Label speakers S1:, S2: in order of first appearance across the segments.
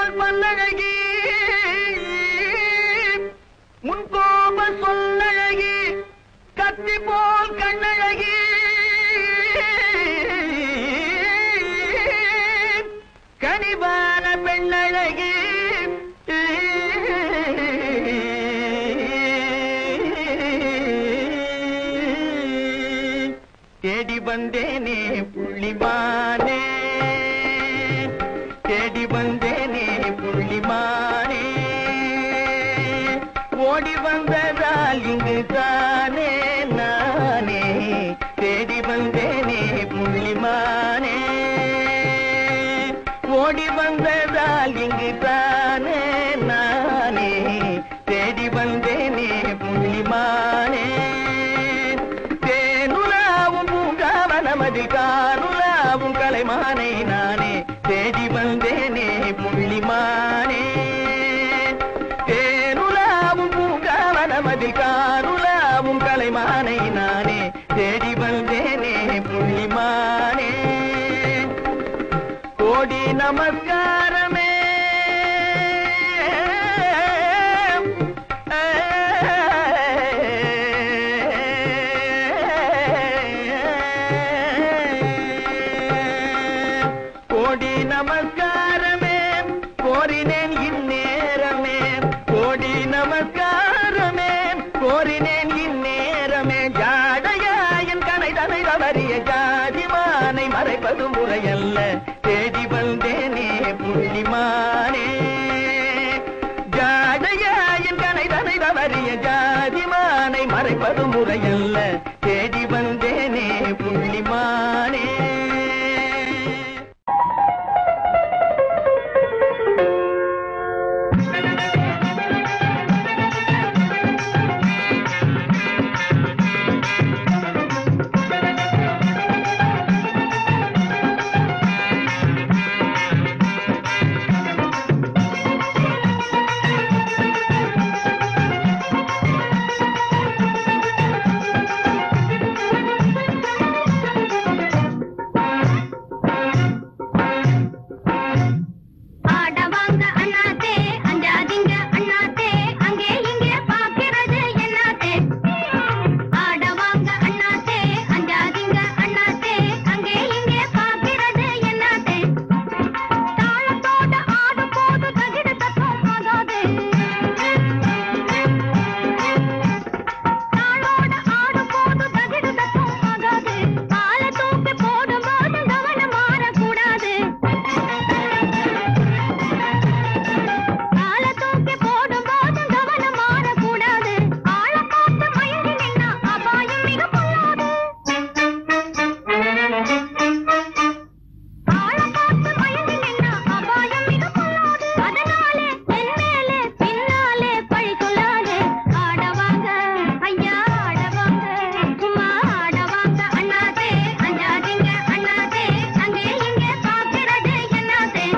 S1: போல் பல்லழகி முன்கோப சொல்லழகி கத்தி போல் கண்ணழகி கனிவான பெண்ணழகி தேடி வந்தேனே புள்ளிமானே தேடி வந்தேனே புள்ளிமானே ஓடி வந்ததால் இங்கு தானே நானே தேடி வந்தேனே புள்ளிமானே ஓடி வந்ததால் இங்கு தானே நானே தேடி வந்தேனே புள்ளிமானே தேனுலாவும் பூங்காவனமதில் கானுலாவும் கலைமானை நானே தேடி வந்தேனே புள்ளிமானே தேனுலாவும் பூங்காவனமதில் கானுலாவும் கலைமானை நானே தேடி வந்தேனே புள்ளிமானே கோடி நமஸ்காரமே கோடி நமஸ்காரமே கோரினேன் இந்நேரமே கோடி நமஸ்காரமே கோரினேன் இந்நேரமே ஜாடையாயன் கனை தனை தவறிய ஜாதிமானை மறைப்பது முறையல்ல தேடி வந்தேனே புள்ளிமானே ஜாடையாயன் கனை தனை தவறிய ஜாதிமானை மறைப்பது முறையல்ல தேடி வந்தேனே புள்ளிமானே
S2: ஆடவாங்க அண்ணாத்தே அஞ்சாதீங்க அண்ணாத்தே அங்கே இங்கே பாக்கிறது என்னாத்தே ஆடவாங்க அண்ணாத்தே அஞ்சாதீங்க அண்ணாத்தே அங்கே இங்கே பாக்கிறது என்னாத்தே தாளத்தோட ஆடும் போது தகிடு தத்துவம் ஆகாது தாளோட ஆடும் போது தகிடு தத்துவம் ஆகாது காலை தூக்கி போடும் போது கவனம் மாறக்கூடாது கால தூக்கி போடும்போது கவனம் மாறக்கூடாது ஆள பார்த்து மயங்கி நின்னா அபாயம் மிக பொல்லாது ஆள பார்த்து மயங்கி நின்னா அபாயம் மிக பொல்லாது அதனாலே என் மேலே பின்னாலே பழி சொல்லாதே ஆடவாங்க ஐயா ஆடவாங்க சும்மா ஆடவாங்க அண்ணாதே அஞ்சாதீங்க அண்ணாதே அங்கே இங்கே பார்க்கிறது என்னாதே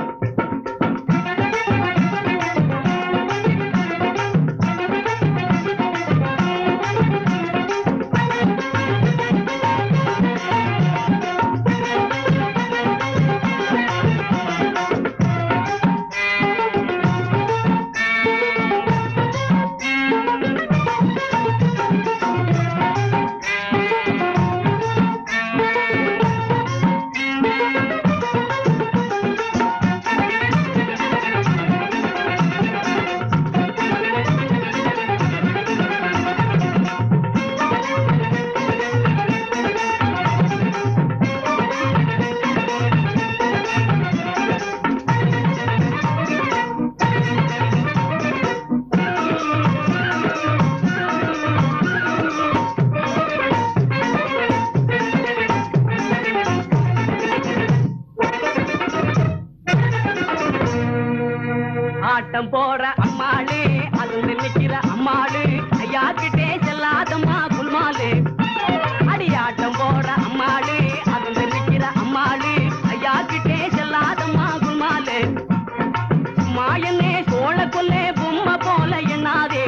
S3: ஆட்டம் போற அம்மாளு அது நினைக்கிற அம்மாளு ஐயா கிட்டே செல்லாதம்மா குல்மாலு அடி ஆட்டம் போற அம்மாளு அது நினைக்கிற அம்மாளு ஐயா கிட்டே செல்லாதம்மா குல்மாலு மாயனே சோழ கொல்லே பொம்மை போல எண்ணாதே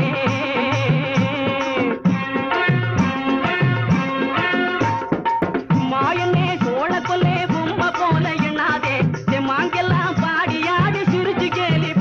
S3: மாயனே சோழ கொல்லே பொம்மை போல எண்ணாதே மாங்கெல்லாம் பாடியாடி சிரிச்சு கேலி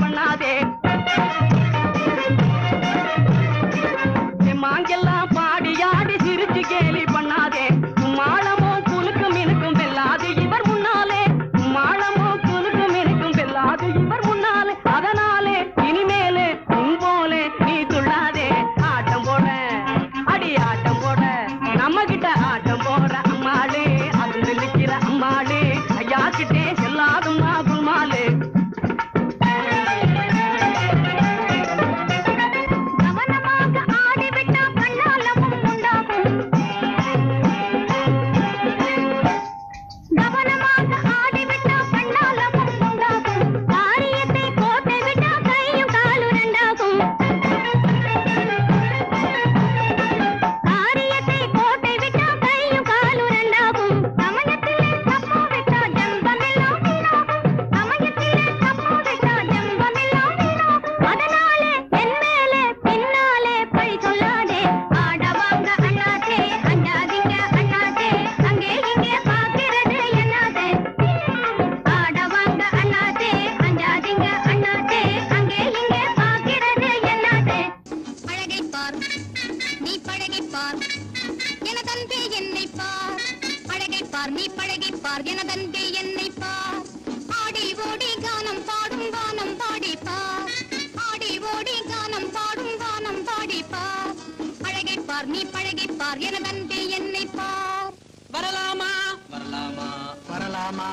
S2: பார் எனதன்பே என்னை பார்
S3: வரலாமா
S4: வரலாமா
S3: வரலாமா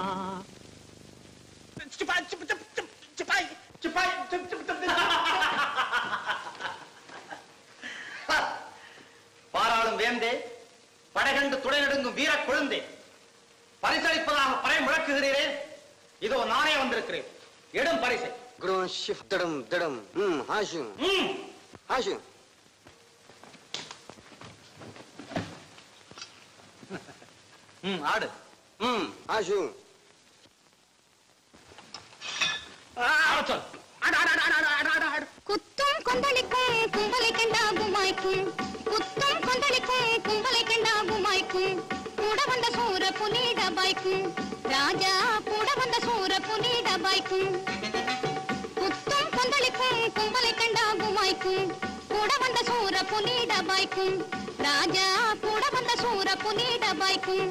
S4: பாராளும் வேந்தே படைகண்டு துடை நடுங்கும் வீர கொழுந்தே பரிசளிப்பதாக பறை முழக்குகிறீரே இதோ நானே வந்திருக்கிறேன் இடம் பரிசை
S5: Grun shift drum drum. Hmm, hashim.
S4: ம்,
S5: Hashim.
S4: ம், ஆடு
S5: Hmm, hashim.
S4: ஆடச் சொல் ஆடு, ஆடு, ஆடு, ஆடு, ஆடு, ஆடு, ஆடு.
S2: குத்தும் கொந்தளிக்கும் கும்பலை கண்டாகுமாய்க்கும் குத்தும் கொந்தளிக்கும் கும்பலை கண்டாகுமாய்க்கும் கூட வந்த சூர புனித பாய்க்கும் ராஜா கூட வந்த சூர புனித பாய்க்கும் குத்தும் கொந்தளிக்கும் கும்பலை கண்டாகுமாய்க்கும் கூட வந்த சூர புனித பாய்க்கும் ராஜா கூட வந்த சூர புனித பாய்க்கும்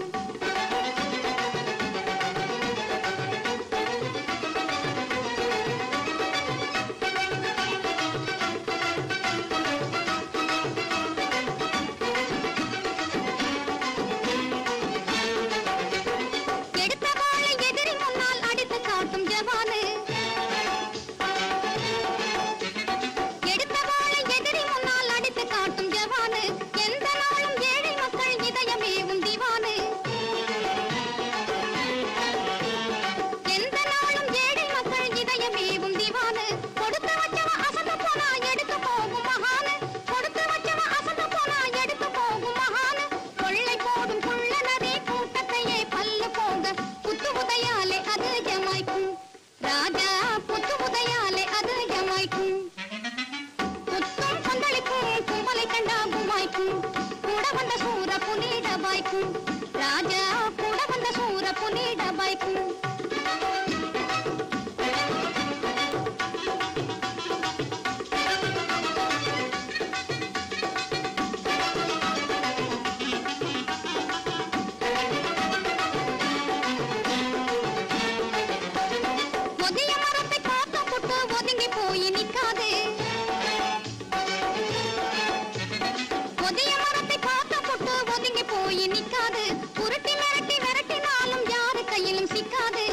S2: எடுத்த வாளை எதிரி முன்னால் அடித்து காட்டும் ஜவானு எடுத்த வாளை எதிரி முன்னால் அடித்து காட்டும் ஜவானு எந்த நாளும் ஏழை மக்கள் இதயமே உன் திவானு எந்த நாளும் ஏழை மக்கள் இதயமே உன் திவானு கொடுத்து வச்சவ அசந்து போனா எடுத்து போகும் மகானு கொடுத்து வச்சவ அசந்து போனா எடுத்து போகும் மகானு கொள்ளை போடும் குள்ளனரே கூட்டத்தையே பல்லு போக புத்து உதையாலே அது ஜமாய்க்கும் ராஜா புத்து உதையாலே அது ஜமாய்க்கும் குத்தும் கொந்தளிக்கும் கும்பலை கண்டாகுமாய்க்கும் கூட வந்த சூர புனித பாய்க்கும் ராஜா கூட வந்த சூர புனித பாய்க்கும் ஒதிய மரத்தை காத்த புட்டு ஒதுங்கி போய் நிக்காது ஒதிய மரத்தை காத்த புட்டு ஒதுங்கி போய் நிக்காது உருட்டி மிரட்டி மிரட்டினாலும் யாரு கையிலும் சிக்காது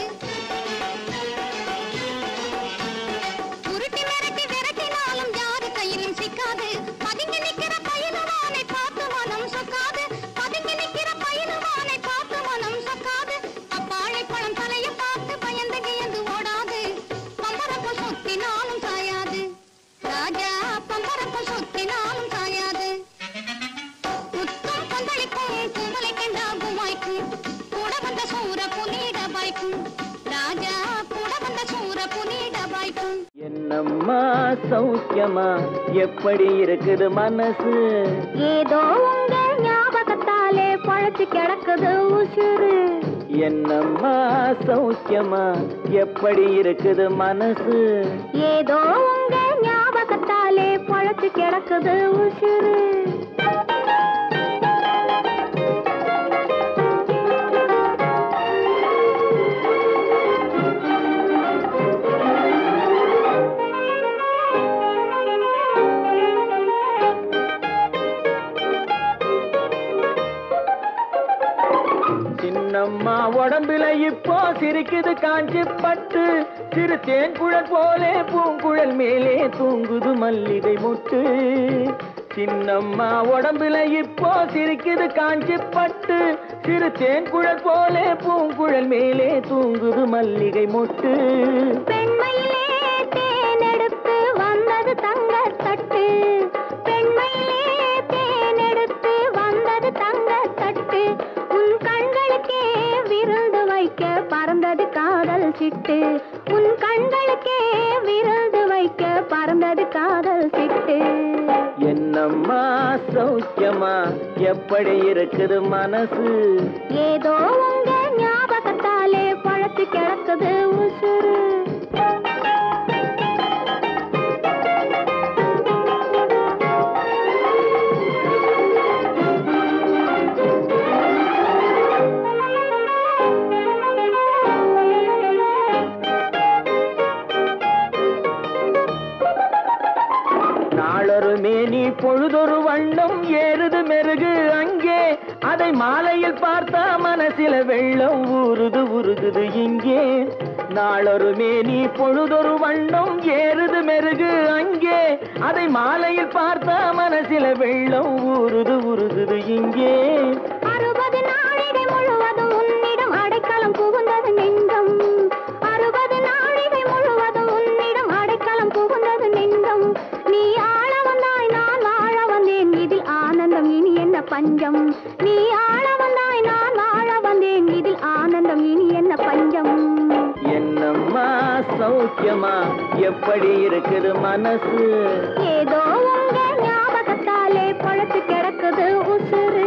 S2: உருட்டி மிரட்டி விரட்டினாலும் யாரு கையிலும் சிக்காது பதுங்கி நிக்கிற பயிலுவானை பார்த்து மனம் சொக்காது பதுங்கி நிக்கிற பயிலுவானை பார்த்து மனம் சொக்காது அப்பாழை பழம் தலைய பார்த்து பயந்து கியந்து ஓடாது பம்பரப்பு சுத்தினாலும் சாயாது ராஜா பம்பரப்பு சுத்தினாலும் சாயாது குத்தும் கொந்தளிக்கும் கும்பலை கண்டாகுமாய்க்கும் கூட வந்த சூர புனித பாய்க்கும் ராஜா கூட வந்த சூர புனித பாய்க்கும்
S1: என்னம்மா சௌக்கியமா எப்படி இருக்குது மனசு
S2: ஏதோ உங்க ஞாபகத்தாலே பழச்சு கிடக்குது உசுறு
S1: என்னம்மா சௌக்கியமா எப்படி இருக்குது மனசு
S2: ஏதோ உங்க ஞாபகத்தாலே பழச்சு கிடக்குது உசுறு
S1: சின்னம்மா உடம்புல இப்போ சிரிக்குது காஞ்சி பட்டு சிறு தேன்குழல் போலே பூங்குழல் மேலே தூங்குது மல்லிகை முட்டு சின்னம்மா உடம்புல இப்போ சிரிக்குது காஞ்சி பட்டு சிறு தேன்குழல் போலே பூங்குழல் மேலே தூங்குது மல்லிகை முட்டு
S2: பெண்மையிலே தேனெடுத்து வந்தது தங்க தட்டு பெண்மையிலே தேனெடுத்து வந்தது தங்க தட்டு உன் கண்களுக்கே விருந்து வைக்க பறந்தது காதல் சிட்டு உன் கண்களுக்கே விருந்து வைக்க பறந்தது காதல் சிட்டு
S1: என்னம்மா சௌக்கியமா எப்படி இருக்குது மனசு
S2: ஏதோ உங்க ஞாபகத்தாலே பழச்சு கிடக்குது உசுறு
S1: நாளொரு மேனி பொழுதொரு வண்ணம் ஏறுது மெருகு அங்கே அதை மாலையில் பார்த்தா மனசில வெள்ளம் ஊறுது உருகுது இங்கே நாளொரு மேனி பொழுதொரு வண்ணம் ஏறுது மெருகு அங்கே அதை மாலையில் பார்த்தா மனசில வெள்ளம் ஊறுது உருகுது இங்கே
S2: அறுபது நாழிகை முழுவதும் உன்னிடம் அடைக்கலம் புகுந்தது நெஞ்சம் அறுபது நாழிகை முழுவதும் உன்னிடம் அடைக்கலம் புகுந்தது நெஞ்சம் நீ ஆள வந்தாய் நான் வாழ வந்தேன் இதில் ஆனந்தம் இனி என்ன பஞ்சம் நீ ஆள வந்தாய் நான் வாழ வந்தேன் இதில் ஆனந்தம் இனி என்ன பஞ்சம்
S1: என்னம்மா சௌக்கியமா எப்படி இருக்குது மனசு
S2: ஏதோ உங்க ஞாபகத்தாலே பழத்து கிடக்குது உசுறு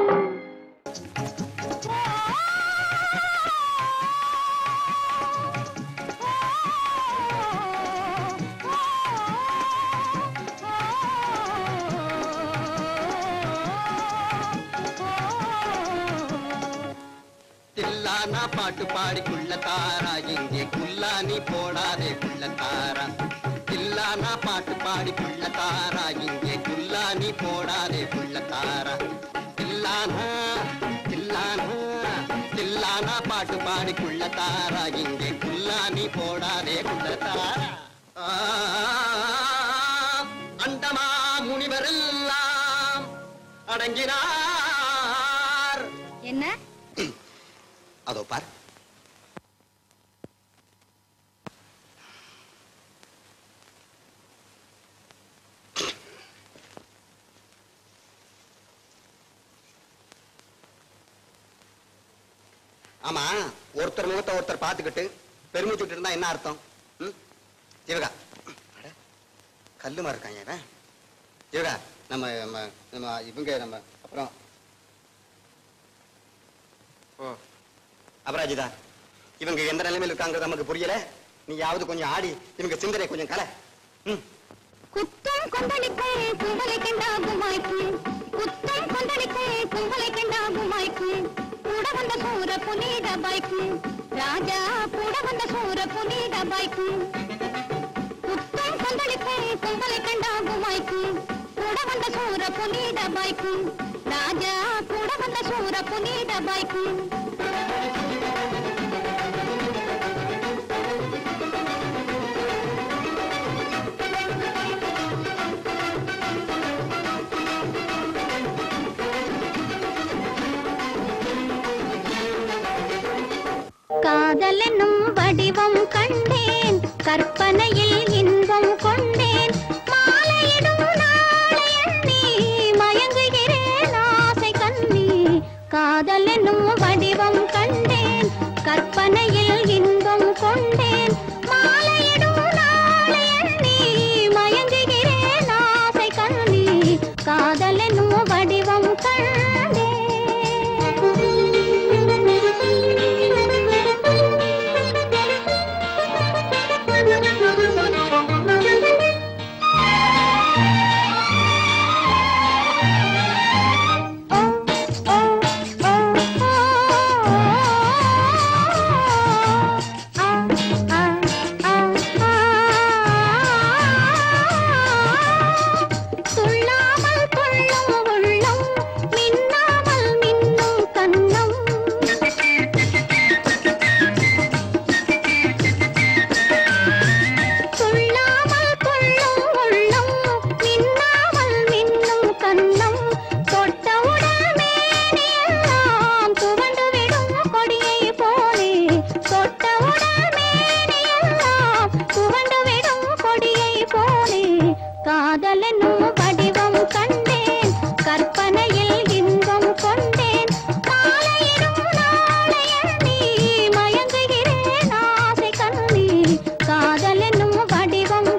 S5: தில்லானா பாட்டு பாடி குள்ள தாரா இங்கே குல்லானி போடாதே குள்ள தாரா தில்லானா பாட்டு பாடி குள்ள தாரா இங்கே குல்லானி போடாதே குள்ள தாரா தில்லானா தில்லானா தில்லானா பாட்டு பாடி குள்ள தாரா இங்கே குல்லானி போடாதே குள்ள தாரா ஆ, அண்டமா முனிவரெல்லாம் அடங்கினார்
S2: என்ன
S5: அதோ பார் ஆமா ஒருத்தர் முகத்தை ஒருத்தர் பார்த்துக்கிட்டு பெருமிச்சுட்டு இருந்தா என்ன அர்த்தம் ம்? ஜீவகா அட, கல்லுமா இருக்காங்க இவன் ஜீவகா நம்ம நம்ம நம்ம இவங்க நம்ம அப்புறம் ஓ அபராஜிதா இவங்க எந்த நிலைமையில் இருக்காங்க நமக்கு புரியல நீயாவது கொஞ்சம் ஆடி இவங்க சிந்தனை கொஞ்சம் கலை ம்
S2: குத்தம் கொந்தளிக்கு கும்பலை கண்டாகுமாய்க்கு குத்தம் கொந்தளிக்கு கும்பலை கண்டாகுமாய்க்கு கூட வந்த சூர புனித பைக்கு ராஜா கூட வந்த சூர புனித பைக்கு குத்தம் கொந்தளிக்கு கும்பலை கண்டாகுமாய்க்கு கூட வந்த சூர புனித பைக்கு ராஜா கூட வந்த சூர புனித பைக்கு காதல் என்னும் வடிவம் கண்டேன் கற்பனையில் இன்பம் கொண்டேன் மாலையிடும் நாளை எண்ணி மயங்குகிறேன் ஆசை கண்ணி காதல் என்னும் வடிவம் கண்டேன் கற்பனையில் இன்பம் கொண்டேன் மாலையிடும் நாளை எண்ணி மயங்குகிறேன் ஆசை கண்ணி காதல் என்னும் வடிவம் கண்டேன் துள்ளாமல் கொள்ளும் உள்ளம் மின்னாமல் மின்னும் கண்ணம் துள்ளாமல் கொள்ளும் உள்ளம் மின்னாமல் மின்னும் கண்ணம் தொட்டவுடன் மேனியெல்லாம் துவண்டு விடும் கொடியை போலே தொட்டவுடன் மேனியெல்லாம் துவண்டு விடும் கொடியை போலே காதல் என்னும் வடிவம் கண்டேன் கற்பனையில் இன்பம் கொண்டேன் மாலையிடும் நாளை எண்ணி மயங்குகிறேன் ஆசை கண்ணி காதல் என்னும் வடிவம்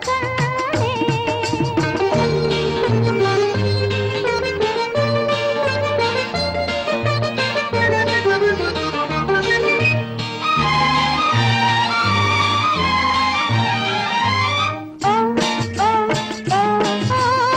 S2: கண்டேன் ஓ ஓ ஓ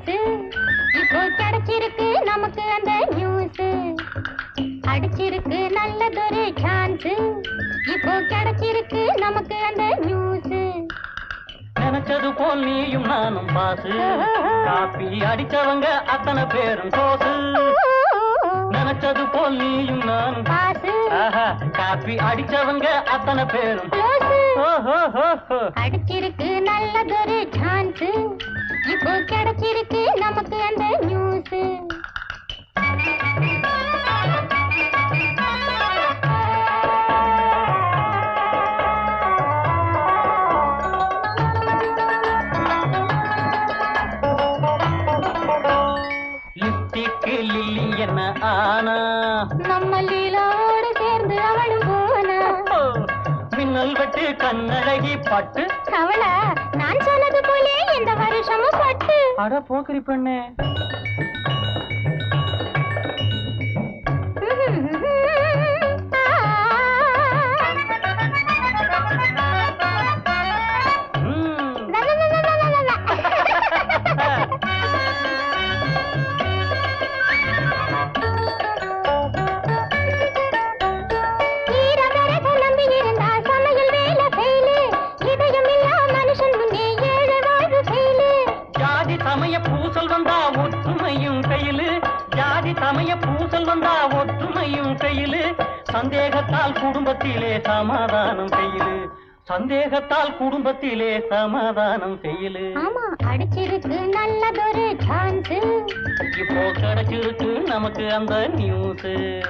S2: சான்ஸ் இப்போ கிடைச்சிருக்கு நமக்கு அந்த நியூஸ் அடிச்சிருக்கு நல்லதொரு சான்ஸ் இப்போ கிடைச்சிருக்கு நமக்கு அந்த நியூஸ்
S1: நினைச்சது போல் நீயும் நானும் பாசு காப்பி அடிச்சவங்க அத்தனை பேரும் சோசு நினைச்சது போல் நீயும் நானும்
S2: பாசு
S1: ஆஹா காப்பி அடிச்சவங்க அத்தனை பேரும்
S2: க்ளோஸ்
S1: ஓஹோ ஹோ, ஹோ.
S2: அடிச்சிருக்கு நல்லதொரு சான்ஸ் இப்போ கிடைச்சிருக்கு நமக்கு அந்த நியூஸ்
S1: லிப்டிக்கு லில்லி என்ன ஆனா
S2: நம்ம லீலாவோடு சேர்ந்து அவளும் போனா
S1: ஓ, மின்னல் வெட்டு கண்ணழகி பட்டு
S2: அவள நான் சொன்னது போலே இந்த வருஷமும் பட்டு
S1: அட போக்கரி பெண்ணே ம்.
S2: ஈரவரக நம்பி இருந்தா சமையல் வேலை ஃபெயிலு இதயம் இல்லா மனுஷன் முன்னே ஏழு வாழ்வு ஃபெயிலு
S1: ஜாதி சமய பூசல் வந்தா ஒற்றுமையும் கையிலு ஜாதி சமய பூசல் வந்தா ஒற்றுமையும் கையிலு சந்தேகத்தால் குடும்பத்திலே சமாதானம் செய்யலு சந்தேகத்தால் குடும்பத்திலே சமாதானம் செய்யலு
S2: ஆமா அடிச்சிருக்கு நல்லதொரு சான்ஸ்
S1: இப்போ கிடைச்சிருக்கு நமக்கு அந்த நியூஸ்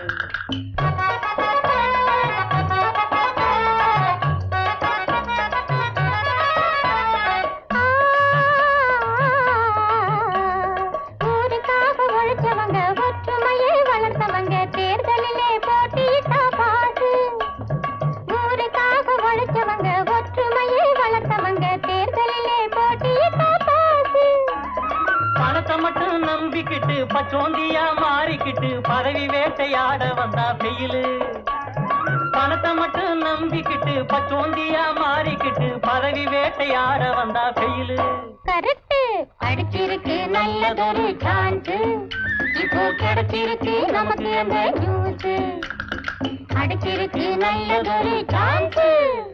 S2: ஊருக்காக உழைச்சவங்க ஒற்றுமையை வளர்த்தவங்க தேர்தலிலே போட்டியிட்டா பாசு ஊருக்காக உழைச்சவங்க ஒற்றுமையை வளர்த்தவங்க தேர்தலிலே போட்டியிட்டா பாசு
S1: பணத்தை மட்டும் நம்பிக்கிட்டு பச்சோந்தியா மாறிக்கிட்டு பதவி வேட்டையாட வந்தா வெயிலு பணத்தை மட்டும் நம்பிக்கிட்டு பச்சோந்தியா மாறிக்கிட்டு பதவி வேட்டையாட வந்தா வெயிலு
S2: கரெக்ட் அடிச்சிருக்கு நல்லதொரு சான்ஸ் இப்போ கிடைச்சிருக்கு நமக்கு அந்த நியூஸ் அடிச்சிருக்கு நல்லதொரு சான்ஸ்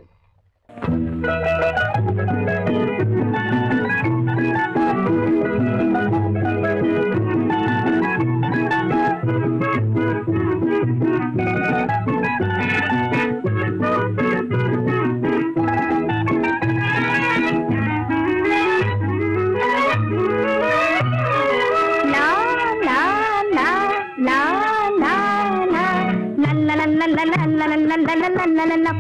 S2: லா லா லா லா லா லா லல்ல லல்ல லல்ல லல்ல லல்ல லல்ல லல்ல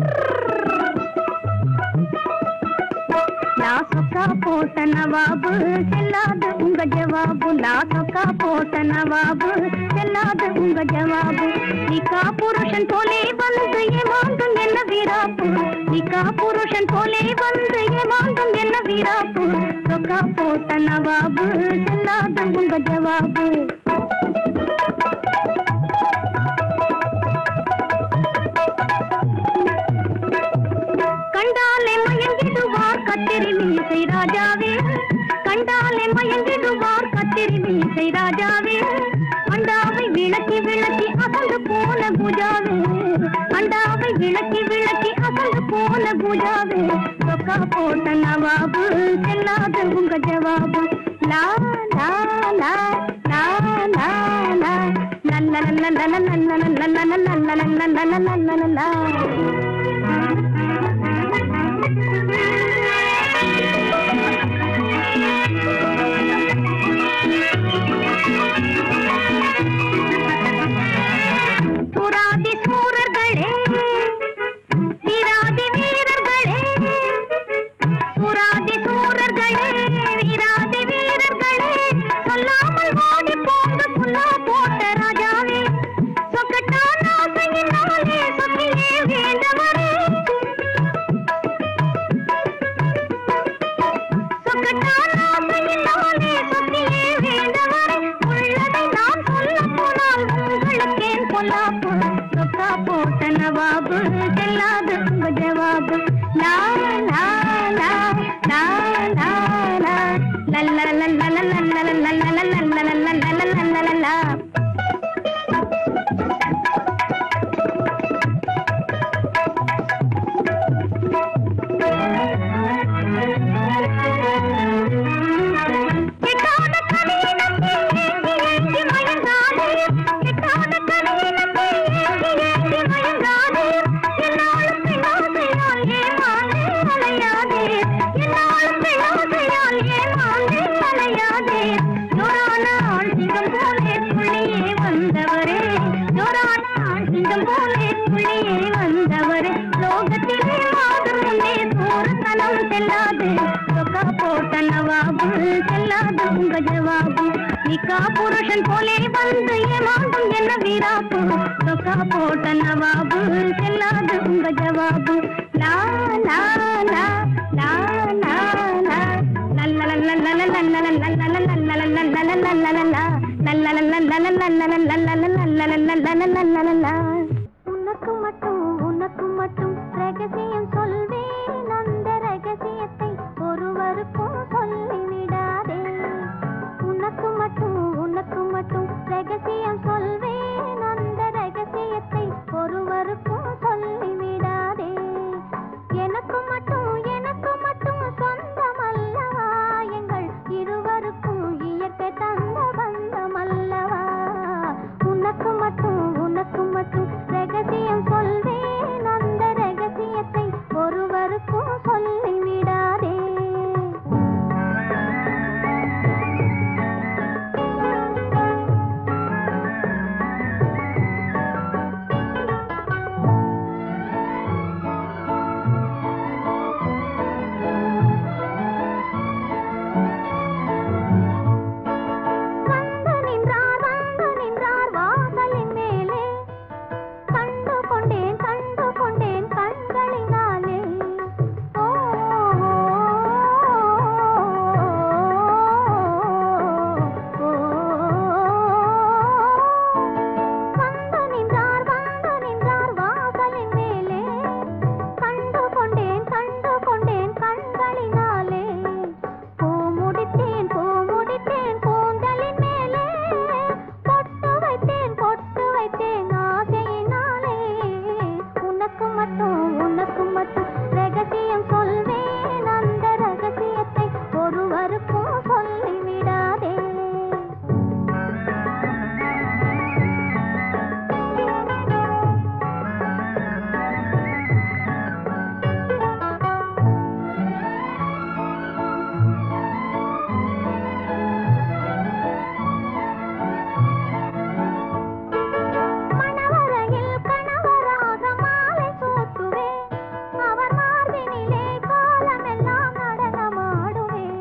S2: லா சொக்கா போட்ட நவாபு செல்லாத உங்க ஜவாபு லா சொக்கா போட்ட நவாபு செல்லாத உங்க ஜவாபு நிக்கா புருஷன் போலே வந்து ஏமாந்தும் என்ன வீராப்பு நிக்கா புருஷன் போலே வந்து ஏமாந்தும் என்ன வீராப்பு சொக்கா போட்ட நவாபு செல்லாத உங்க ஜவாபு கண்டாலே மயங்கிடுவார் கத்திரி மீசை ராஜாவே கண்டாலே மயங்கிடுவார் கத்திரி மீசை ராஜாவே அண்டாவை விளக்கி விளக்கி அசந்து போன பூஜாவே அண்டாவை விளக்கி விளக்கி அசந்து போன பூஜாவே சொக்கா போட்ட நவாபு செல்லாத உங்க ஜவாபு லா லா லா லா லா லா நல்ல நல்ல நல்ல நல்ல நல்ல நல்ல நல்ல நல்ல நல்ல நல்ல நல்ல புராதி சூரர்களே வீராதி வீரர்களே புராதி சூரர்களே வீராதி வீரர்களே சொல்லாமல் ஓடி போங்க புல்லா போட்ட ராஜாவே சொக்கட்டான் ஆசையினாலே சொத்தியே வேண்டவா கெட்டாத கனியினத்தை ஏந்தி ஏந்தி மயங்காதே கெட்டாத கனியினத்தை ஏந்தி ஏந்தி மயங்காதே என்னாலும் பிளாசையால் ஏமாந்தே அலையாதே என்னாலும் பிளாசையால் ஏமாந்தே அலையாதே ஜோரான ஆள் சிங்கம் போலே புள்ளியே வந்தவரே ஜோரான ஆள் சிங்கம் போலே புள்ளியே வந்தவரே லோகத்திலே மாதம் முன்னே சூரத்தனம் செல்லாது சொக்கா போட்ட நவாபு செல்லாது உங்க ஜவாபு நிக்கா புருஷன் போலே வந்து ஏமாந்தும் என்ன வீராப்பு சொக்கா போட்ட நவாபு செல்லாது உங்க ஜவாபு லா லா லா லா லா லா உனக்கு மட்டும் உனக்கு மட்டும் ரகசியம் சொல்வேன் அந்த ரகசியத்தை ஒருவருக்கும் சொல்லிவிடாதே உனக்கு மட்டும் உனக்கு மட்டும் ரகசியம் சொல்வேன் அந்த ரகசியத்தை ஒருவருக்கும் சொல்லிவிடாதே எனக்கு மட்டும் எனக்கு மட்டும் சொந்தமல்லவா எங்கள் இருவருக்கும் இயற்கை தந்த பந்தமல்லவா உனக்கு மட்டும் உனக்கு மட்டும் ரகசியம் சொல்வேன் அந்த ரகசியத்தை ஒருவருக்கும் சொல்லிவிடாதே வந்து நின்றார் வந்து நின்றார் வாசலின் மேலே கண்டு கொண்டேன் கண்டு கொண்டேன் கண்களினாலே ஓ வந்து நின்றார் வந்து நின்றார் வாசலின் மேலே கண்டு கொண்டேன் கண்டு கொண்டேன் கண்களினாலே பூ முடித்தேன் பூ முடித்தேன் கூந்தலின் மேலே பொட்டு வைத்தேன் பொட்டு வைத்தேன் ஆசையினாலே உனக்கு மட்டும் உனக்கு மட்டும் ரகசியம் சொல்வேன் அந்த ரகசியத்தை ஒருவருக்கும் சொல்லிவிடாதே மணவரையில் கணவராக மாலை சூட்டுவேன் அவர் மார்பினிலே காலமெல்லாம் நடனமாடுவேன்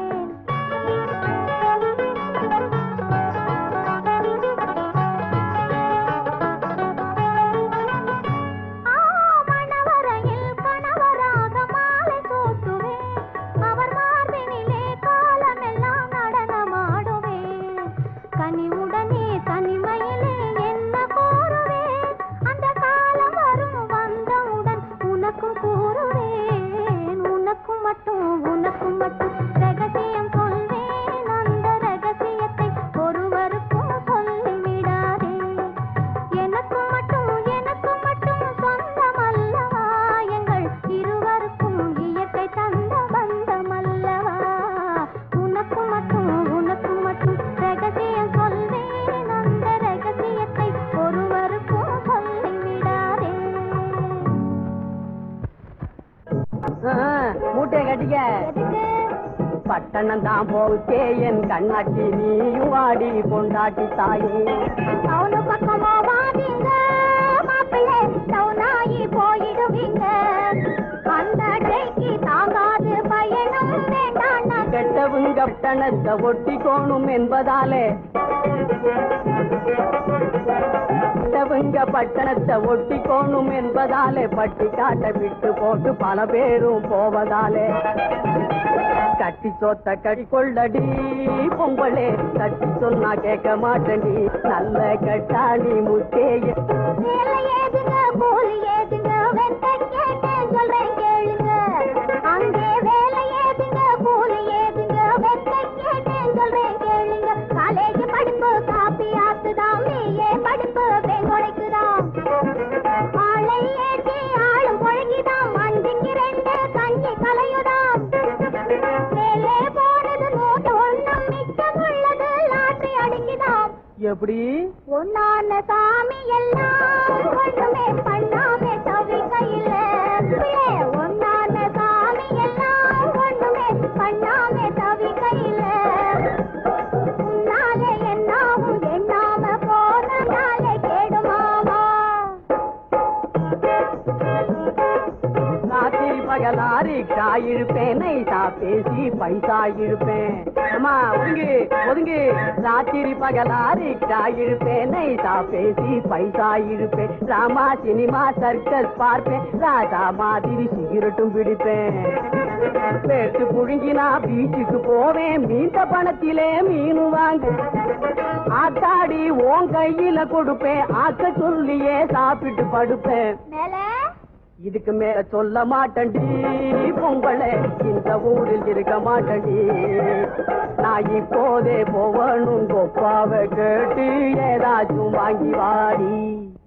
S2: ஆ மணவரையில் கணவராக மாலை சூட்டுவேன் அவர் மார்பினிலே காலமெல்லாம் நடனமாடுவேன் கனிவுடனே தனிமையிலே என்ன கூறுவேன் அந்த காலம் வரும் வந்தவுடன் உனக்கும் கூறுவேன் உனக்கும் மட்டும் உனக்கும் மட்டும் ரகசியம் சொல்வேன் அந்த ரகசியத்தை ஒருவருக்கும் சொல்லிவிடாதே எனக்கு மட்டும் எனக்கு மட்டும் சொந்தமல்லவா எங்கள் இருவருக்கும் இயற்கை தந்த பந்தமல்லவா உனக்கு மட்டும் உனக்கு மட்டும் ரகசியம் சொல்வேன் அந்த ரகசியத்தை ஒருவருக்கும் சொல்லிவிடாதே
S3: மூட்டை கட்டிக்க பட்டணம் தான் போச்சே என் கண்ணாட்டி நீயும் வாடி பொண்டாட்டி தாயே
S2: அவனு பக்கமா வாதீங்க மாப்பிள்ளை சவுனாயி போயிடுவீங்க அந்த ட்ரெய்க்கு தாங்காது பயணம் வேண்டாம்
S3: கெட்டவங்க பட்டணத்தை ஒட்டிக்கோணும் என்பதாலே கெட்டவங்க பட்டணத்தை ஒட்டிக்கோணும் என்பதாலே பட்டி காட்ட விட்டு போட்டு பல பேரும் போவதாலே கட்டி சொத்த கடி கொள்ளடி பொங்கலே தட்டி சொன்னா கேட்க மாட்டேன்டி நல்ல கட்டாளி முத்தேய
S2: வேலை ஏதுங்க கூலி ஏதுங்க வெட்ட கேட்டேன் சொல்றேன் கேளுங்க அங்கே வேலை ஏதுங்க கூலி ஏதுங்க வெட்ட கேட்டேன் சொல்றேன்
S1: எப்படி
S2: ஒன்னான சாமி எல்லாம் ஒண்ணுமே பண்ணாமே தவிக்கையில ஒன்னான சாமி எல்லாம் ஒண்ணுமே பண்ணாமே தவிக்கையில உன்னாலே என்னாவும் எண்ணாம போனதாலே கேடுமாமா
S3: ராத்திரி பகலா ரிக்ஷா இழுப்பேன் நைசா பேசி பைசா இழுப்பேன் அம்மா ஒதுங்கு ஒதுங்கு ராத்திரி பகலா ரிக்ஷா இழுப்பேன் நைசா பேசி பைசா இழுப்பேன் ராமா சினிமா சர்க்கஸ் பார்ப்பேன் ராஜா மாதிரி சிகரெட்டும் பிடிப்பேன் பேட்டு புழுங்கினா பீச்சுக்கு போவேன் மீந்த பணத்திலே மீன் வாங்க ஆத்தாடி உன் கையில கொடுப்பேன் ஆக்க சொல்லியே சாப்பிட்டு படுப்பேன்
S2: மேல
S3: இதுக்கு மேல சொல்ல மாட்டேன்டி பொங்கலை இந்த ஊரில் இருக்க மாட்டேன்டி நான் இப்போதே போவனும் கொப்பாவை கேட்டு ஏதாச்சும் வாங்கி வாடி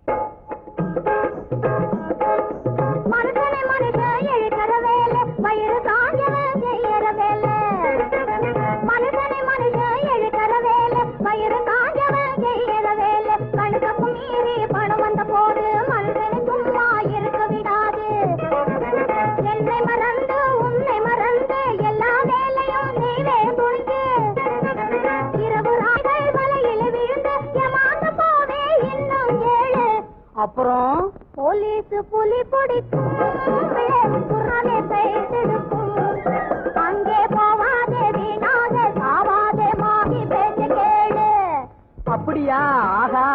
S2: மனுஷனை மனுஷன் இழுக்கிற வேலை வயிறு தாங்கவன் செய்யற வேலை மனுஷனை மனுஷன் இழுக்கிற வேலை வயிறு தாங்கவன் செய்யற வேலை கணக்கு மீறி பணம் வந்த போது மனுஷனை சும்மா இருக்க விடாது என்னை மறந்து உன்னை மறந்து எல்லா வேலையும் நீவே துணிந்து இரவு ராய்கள் வலையில் விழுந்து ஏமாந்து போவே இன்னும் ஏழு
S3: அப்புறம்
S2: போலீஸ் புலி பிடிக்கும் குர்ரானே கைத்தெடுக்கும் அங்கே போவாதே வீணாக சாவாதே மாகி பேச்ச கேளு
S3: அப்படியா ஆஹா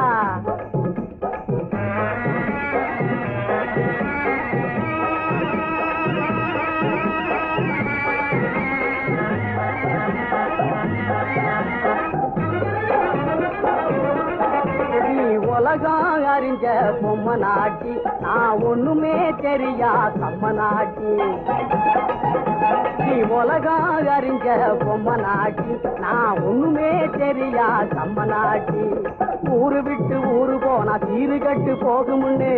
S3: நீ உலகம் அறிஞ்ச பொம்மை நாட்டி நான் ஒண்ணுமே தெரியா கம்ம நாட்டி நீ உலகம் அறிஞ்ச பொம்மை நாட்டி நான் ஒண்ணுமே தெரியா கம்ம நாட்டி ஊரு விட்டு ஊரு போனா சீரு கட்டு போகுமுன்னு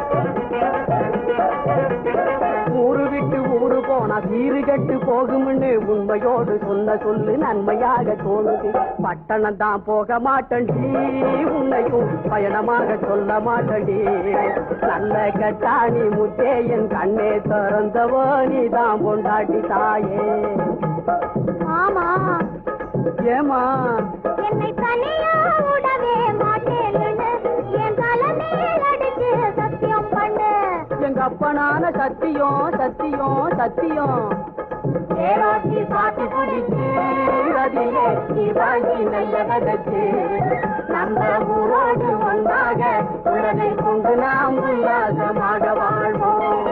S3: ஊரு விட்டு ஊரு போனா சீரு கட்டு போகும்னு உண்மையோடு சொன்ன சொல்லு நன்மையாக தோணுது பட்டணம் தான் போக மாட்டேன்டி உன்னையும் பயணமாக சொல்ல மாட்டேன்டி நல்ல கட்டாணி முத்தே என் கண்ணே திறந்தவோ நீ தான் பொண்டாட்டி தாயே
S2: ஆமா
S3: ஏமா
S2: என்னை தனியா விடவே மாட்டேன்னு என் தலைமையில் அடிச்சு சத்தியம் பண்ணு
S3: எங்க அப்பனான சத்தியம் சத்தியம் சத்தியம் ஏராட்டி பாட்டி பிடிச்சு அதிலே நீ வாங்கி நல்ல விதைச்சு நம்ம ஊரோடு ஒன்றாக உடனை கொண்டு நாம் உல்லாசமாக வாழ்வோம்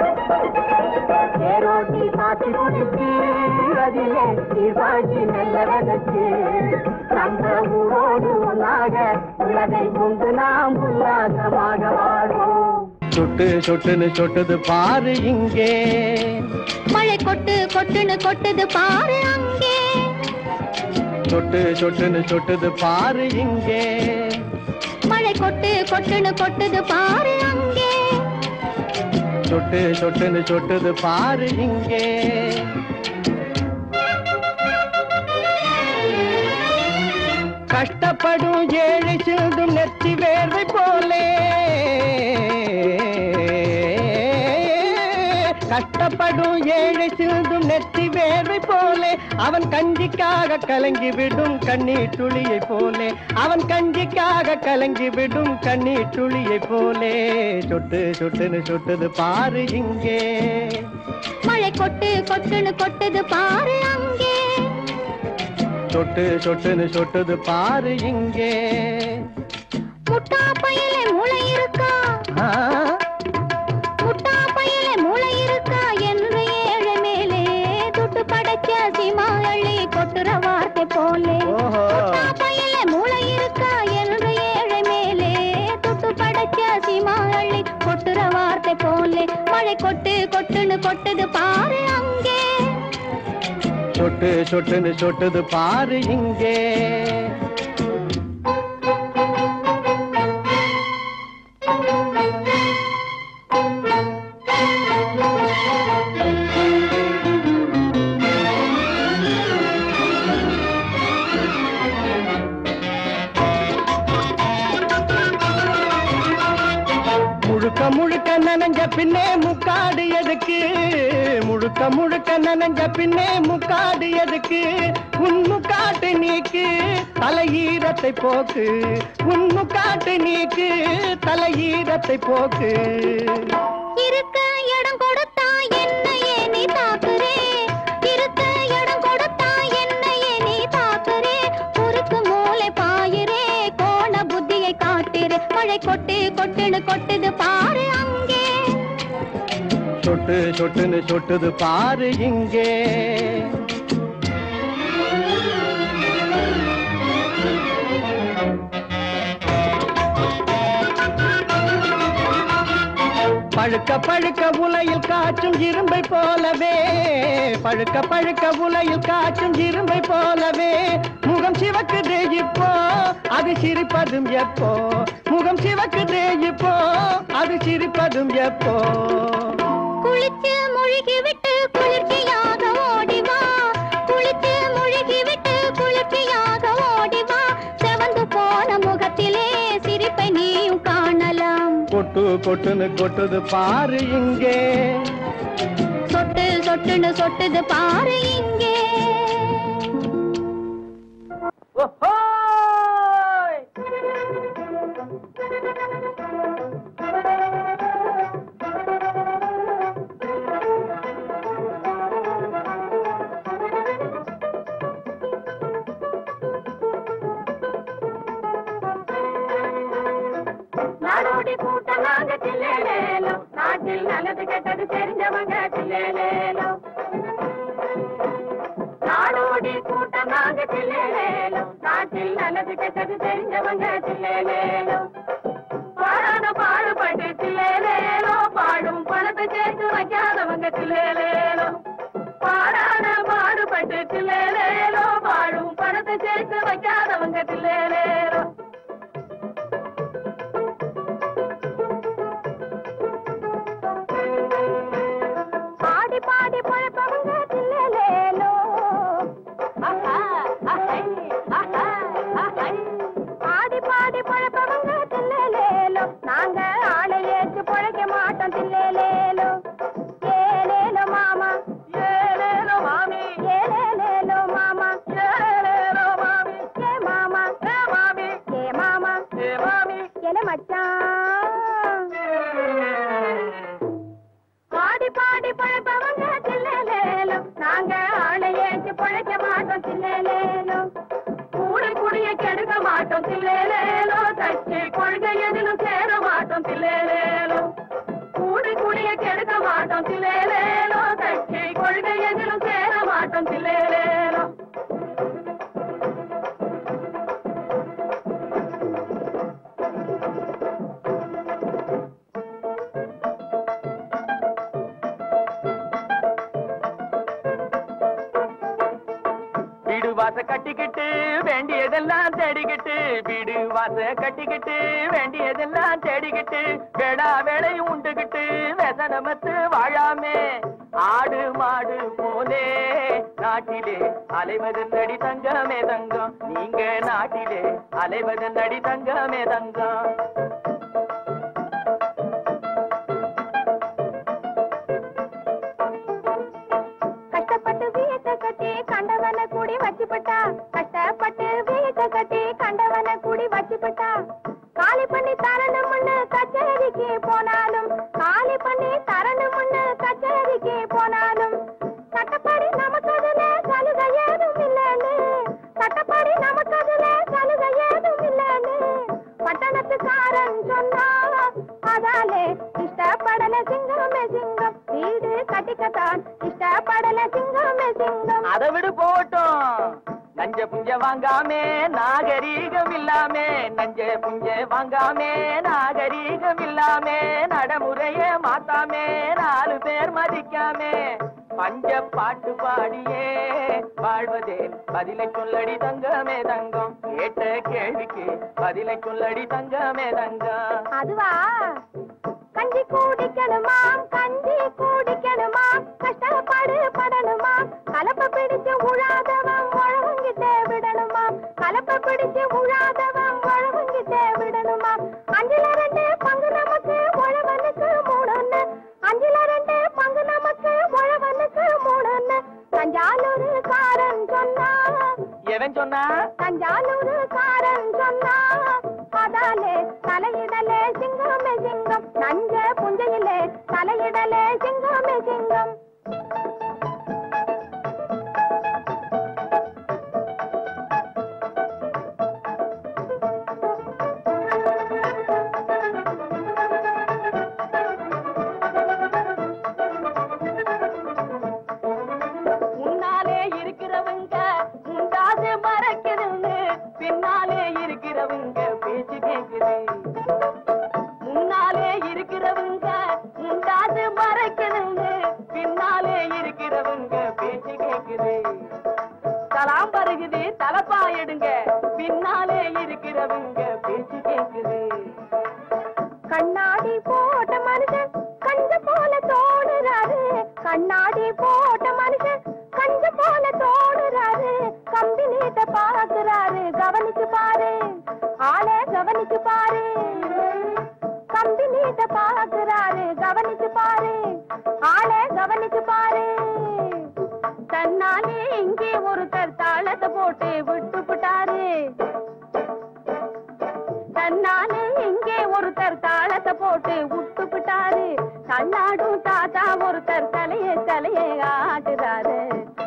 S3: ஏரோட்டி பாட்டி பிடிச்சு அதிலே நீ வாங்கி நல்ல விதைச்சு நம்ம ஊரோடு ஒன்றாக உலகை கொண்டு நாம் உல்லாசமாக வாழ்வோம்
S1: சொட்டு சொட்டுன்னு சொட்டுது பாரு இங்கே
S2: மழை கொட்டு கொட்டுன்னு கொட்டுது பாரு அங்கே
S1: சொட்டு சொட்டுன்னு சொட்டுது பாரு இங்கே
S2: மழை கொட்டு கொட்டுன்னு கொட்டுது பாரு அங்கே
S1: சொட்டு சொட்டுன்னு சொட்டுது பாரு இங்கே கஷ்டப்படும் ஏழை சிந்தும் நெத்தி வேர்வை போலே கஷ்டப்படும் ஏழை சிந்தும் நெத்தி வேர்வை போலே அவன் கஞ்சிக்காக கலங்கி விடும் கண்ணீர் துளியை போலே அவன் கஞ்சிக்காக கலங்கி விடும் கண்ணீர் துளியை போலே சொட்டு சொட்டுன்னு சொட்டுது பாரு இங்கே
S2: மழை கொட்டு கொட்டுன்னு கொட்டுது பாரு அங்கே
S1: சொட்டு சொட்டுன்னு சொட்டுது பாரு இங்கே
S2: முட்டா பையிலே மூளை இருக்கா
S1: ஆ,
S2: முட்டா பையிலே மூளை இருக்கா என்று ஏழை மேலே துட்டு படைச்ச சீமா அள்ளி கொட்டுற வார்த்தை போலே
S1: ஓஹோ.
S2: முட்டா பையிலே மூளை இருக்கா என்று ஏழை மேலே துட்டு படைச்ச சீமா அள்ளி கொட்டுற வார்த்தை போலே மழை கொட்டு கொட்டுன்னு கொட்டுது பாரு அங்கே
S1: சொட்டு சொட்டுன்னு சொட்டுது பாரு இங்கே நனைஞ்ச பின்னே முக்காடு எதுக்கு முழுக்க முழுக்க நனைஞ்ச பின்னே முக்காடு எதுக்கு உன் முக்காட்டு நீக்கு தலையீரத்தை போக்கு உன் முக்காட்டு நீக்கு தலையீரத்தை போக்கு
S2: இருக்க இடம் கொடுத்தா என்னையே நீ தாக்குறே இருக்க இடம் கொடுத்தா என்னையே நீ தாக்குறே குறுக்கு மூளை பாயிரே கோண புத்தியை காட்டுறே மழை கொட்டு கொட்டுன்னு கொட்டுது பாரு அங்கே
S1: சொட்டு சொட்டுன்னு சொட்டுது பாரு இங்கே பழுக்க பழுக்க உலையில் காற்றும் இரும்பை போலவே பழுக்க பழுக்க உலையில் காற்றும் இரும்பை போலவே முகம் சிவக்குது இப்போ அது சிரிப்பதும் எப்போ முகம் சிவக்குது இப்போ அது சிரிப்பதும் எப்போ
S2: குளிச்சு முழுகி விட்டு குளிர்ச்சியாக ஓடி வா குளிச்சு முழுகி விட்டு குளிர்ச்சியாக ஓடி வா செவந்து போன முகத்திலே சிரிப்பை நீயும் காணலாம்
S1: கொட்டு கொட்டுன்னு கொட்டுது பாரு இங்கே
S2: சொட்டு சொட்டுன்னு சொட்டுது பாரு இங்கே
S1: ஓஹோய்!
S6: நாடோடி கூட்டம் நாங்க சில்லேலேலோ நாட்டில் நல்லது கெட்டது தெரிஞ்சவங்க சில்லேலேலோ நாடோடி கூட்டம் நாங்க சில்லேலேலோ நாட்டில் நல்லது கெட்டது தெரிஞ்சவங்க சில்லேலேலோ பாடாத பாடுபட்டு சில்லேலேலோ பாடும் பணத்தை சேர்த்து வைக்காதவங்க சில்லேலேலோ பாடாத பாடுபட்டு சில்லேலேலோ பாடும் பணத்தை சேர்த்து வைக்காதவங்க சில்லேலேலோ பாடி பாடி பழப்பவங்க தில்லேலேலோ ஆஹா ஆஹை ஆஹா ஆஹை பாடி பாடி பழப்பவங்க தில்லேலேலோ நாங்க ஆளை ஏற்று பழைக்க மாட்டோம் தில்லேலேலோ ஏலேலோ மாமா ஏலேலோ மாமி ஏலேலேலோ மாமா ஏலேலோ மாமி ஏ மாமா ஏ மாமி ஏ மாமா ஏ மாமி எல மச்சான் பாடி பாடி பழப்பவங்க சில்லேலேலும் நாங்க ஆளை ஏற்றி பழைக்க மாட்டோம் சில்லேலேலும் கூடி குடிய கெடுக்க மாட்டோம் சில்லேலேலோ தச்சு கொள்கை எதிலும் சேர மாட்டோம் சில்லேலேலும் கூடி குடிய கெடுக்க மாட்டோம் சில்லேலேலோ தச்சு கொள்கை எதிலும் சேர மாட்டோம் சில்லேலேலோ
S1: வீடு வாச கட்டிக்கிட்டு வேண்டியதெல்லாம் தேடிக்கிட்டு வீடு வாச கட்டிக்கிட்டு வேண்டியதெல்லாம் தேடிக்கிட்டு வேடா வேலை உண்டுகிட்டு வெசனமத்து வாழாமே ஆடு மாடு போலே நாட்டிலே அலைவதன் அடி தங்கமே தங்கம் நீங்க நாட்டிலே அலைவதன் அடி தங்கமே தங்கம்
S2: கஷ்டப்பட்டு வீட்டை கட்டி கண்டவன கூடி வச்சுப்பட்டா கஷ்டப்பட்டு வீட்டை கட்டி கண்டவன கூடி வச்சுப்பட்டா காலி பண்ணி தரணும்னு கச்சேரிக்கு போனாலும் காலி பண்ணி தரணும்னு கச்சேரிக்கு போனாலும் சட்டப்படி நமக்கு அதுல சலுகை ஏதும் இல்லைன்னு சட்டப்படி நமக்கு அதுல சலுகை ஏதும் இல்லைன்னு பட்டணத்துக்காரன் சொன்னா அதாலே இஷ்டப்படல சிங்கமே சிங்கம் வீடு கட்டிக்கத்தான் இஷ்டப்படல சிங்கமே சிங்கம்
S1: அதை விடு போட்டும் நஞ்ச புஞ்ச வாங்காமே நாகரீகம் இல்லாமே நஞ்ச புஞ்ச வாங்காமே நாகரீகம் இல்லாமே நடைமுறைய மாத்தாமே நாலு பேர் மதிக்காமே பஞ்ச பாட்டு பாடியே வாழ்வதே பதிலை சொல்லடி தங்கமே தங்கம் கேட்ட கேள்விக்கு பதிலை சொல்லடி தங்கமே தங்கம்
S2: அதுவா கஞ்சி குடிக்கணுமாம் கஞ்சி குடிக்கணுமாம் கஷ்டப்பாடு படணுமாம் கலப்ப பிடிச்சு உழாதவன் உழவங்கிட்டே விடணுமாம் கலப்ப பிடிச்சு உழாதவன் உழவங்கிட்டே விடணுமாம் அஞ்சுல ரெண்டு பங்கு நமக்கு உழவனுக்கு மூணு
S3: கேக்குது தலாம் பருகுது தலப்பா எடுங்க பின்னாலே இருக்கிறவங்க பேச்சு கேக்குது
S6: கண்ணாடி போட்ட மனுஷன் கஞ்ச போல தோடுறாரு கண்ணாடி போட்ட மனுஷன் கஞ்ச போல தோடுறாரு கம்பி நீட்ட பாக்குறாரு கவனிச்சு பாரு ஆளே கவனிச்சு பாரு கம்பி நீட்ட பாக்குறாரு கவனிச்சு பாரு ஆளே கவனிச்சு பாரு தன்னாலே இங்கே ஒருத்தர் தாளத்தை போட்டு விட்டு விட்டாரு தன்னாலே இங்கே ஒருத்தர் தாளத்தை போட்டு விட்டு விட்டாரு தன்னாடும் தாத்தா ஒருத்தர் தலைய தலைய ஆட்டுறாரு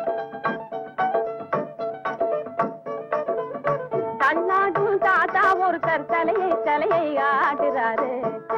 S6: தன்னாடும் தாத்தா ஒருத்தர் தலையை தலையை ஆட்டுறாரு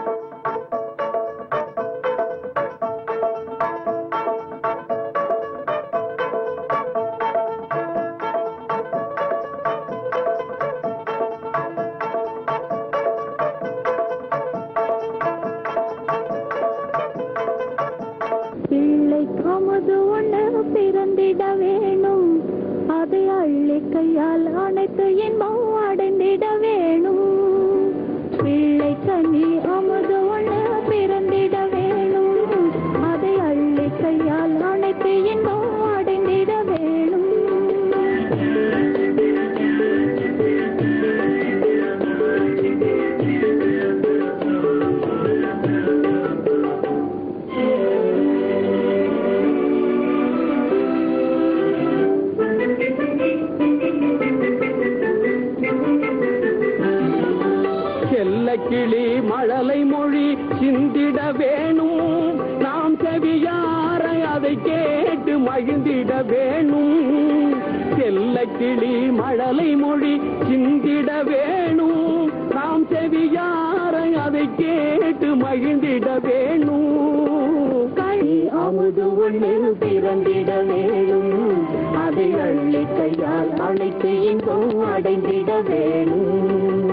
S6: பிள்ளை கமுது ஒன்று பிறந்திட வேணும் அதை அள்ளி கையால் அனைத்து இன்பம் அடைந்திட வேணும் பிள்ளை கனி அமுது ஒன்று பிறந்திட வேணும் அதை அள்ளி கையால் அனைத்து இன்பம் அடைந்திட வேணும்
S1: செல்ல கிளி மழலை மொழி சிந்திட வேணும் நாம் செவியார அதை கேட்டு மகிழ்ந்திட வேணும் செல்ல கிளி மழலை மொழி சிந்திட வேணும் நாம் செவியார அதை கேட்டு மகிழ்ந்திட வேணும் கை அமுது ஒன்று பிறந்திட வேணும் அதை அள்ளி கையால் அழைத்து இன்பம் அடைந்திட வேணும்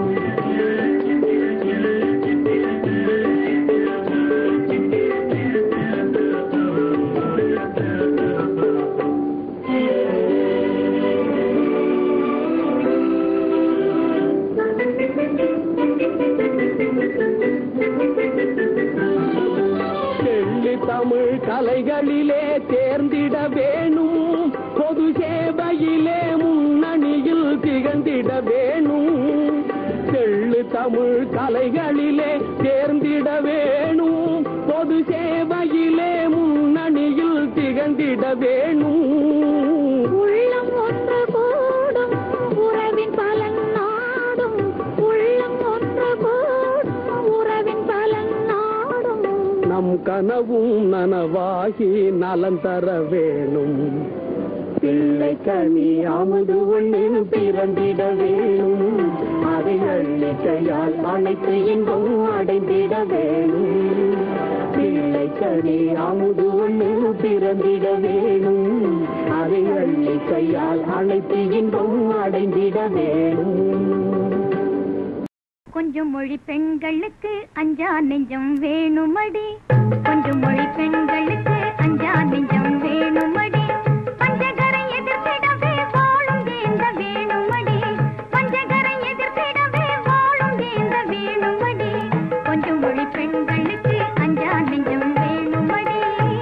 S1: தெள்ளி தமிழ் கலைகளிலே தேர்ந்திட வேணும் பொது சேவையிலே முன்னணியில் திகழ்ந்திட வேணும் தெள்ளு தமிழ் கலைகளிலே தேர்ந்திட வேணும் பொது சேவையிலே முன்னணியில் திகழ்ந்திட வேணும்
S6: உள்ளம் ஒன்று கூடும் உறவின் பலன் நாடும் உள்ளம் ஒன்று கூடும் உறவின் பலன் நாடும்
S1: நம் கனவும் நனவாகி நலம் தர வேணும் பிள்ளை கனி அமுது ஒன்றில் பிறந்திட வேணும் அதை அள்ளி கையால் அனைத்து இன்பம் அடைந்திட வேணும் பிள்ளை கனி அமுது ஒன்றில் பிறந்திட வேணும் அதை அள்ளி கையால் அனைத்து இன்பம் அடைந்திட வேணும்
S2: கொஞ்சம் மொழி பெண்களுக்கு அஞ்சா நெஞ்சம் வேணுமடி கொஞ்சம் மொழி பெண்களுக்கு அஞ்சா நெஞ்சம் வேணுமடி பஞ்சகரை எதிர்த்திடவே வாழும் ஏந்த வேணுமடி பஞ்சகரை எதிர்த்திடவே வாழும் ஏந்த வேணுமடி கொஞ்சம் மொழி பெண்களுக்கு அஞ்சா நெஞ்சம் வேணுமடி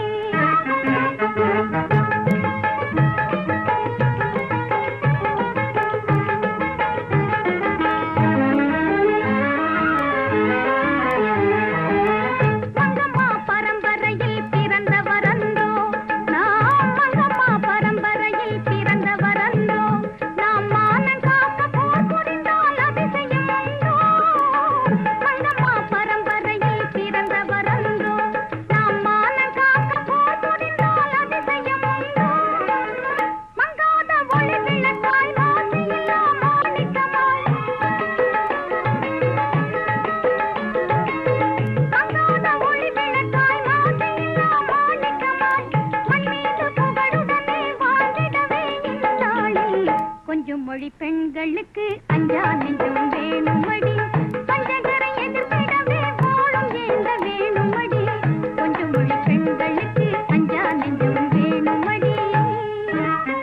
S2: மங்கம்மா பரம்பரையில் பிறந்தவரன்றோ நாம் மங்கம்மா பரம்பரையில் பிறந்தவரன்றோ நாம் மானம் காக்க போர் புரிந்தால் அதிசயம் உண்டோ மங்கம்மா பரம்பரையில் பிறந்தவரன்றோ நாம் மானம் காக்க போர் புரிந்தால் அதிசயம் உண்டோ மங்காத ஒளி விளக்காய் மாசியில்லா மாணிக்கமாய் மங்காத ஒளி விளக்காய் மாசியில்லா மாணிக்கமாய் மண் மீது புகழுடனே வாழ்ந்திடவே இந்நாளில் கொஞ்சம் மொழி பெண்களுக்கு அஞ்சா நெஞ்சம் வேணுமடி பஞ்சகரை எதிர்த்திடவே வாழும் ஏந்த வேணுமடி கொஞ்சம் மொழி பெண்களுக்கு அஞ்சா நெஞ்சம் வேணுமடி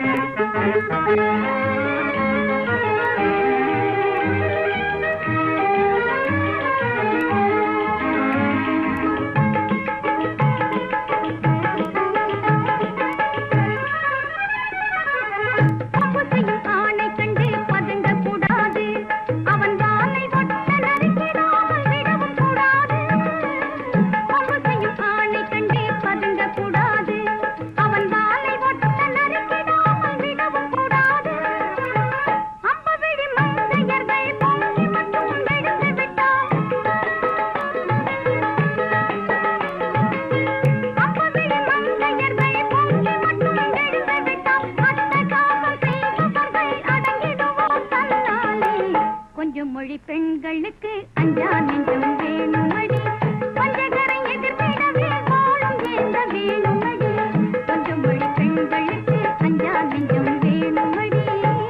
S2: கொஞ்சம் மொழி பெண்களுக்கு அஞ்சா நெஞ்சம் வேணுமடி பஞ்சகரை எதிர்த்திடவே வாழும் ஏந்த வேணுமடி கொஞ்சம் மொழி பெண்களுக்கு அஞ்சா நெஞ்சம் வேணுமடி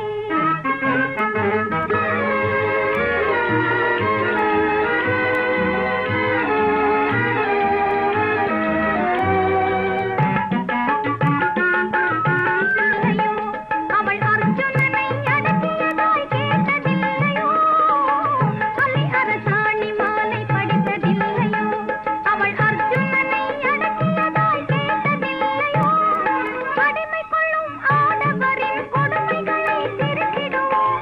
S2: இல்லையோ அவள் அர்ஜுனனை அடக்கியதாய் கேட்டதில்லையோ சொல்லி அரசாணி மாலை படித்ததில்லையோ அவள் அர்ஜுனனை அடக்கியதாய் கேட்டதில்லையோ அடிமை கொள்ளும் ஆடவரின் கொடுமைகளை திருக்கிடுவோம்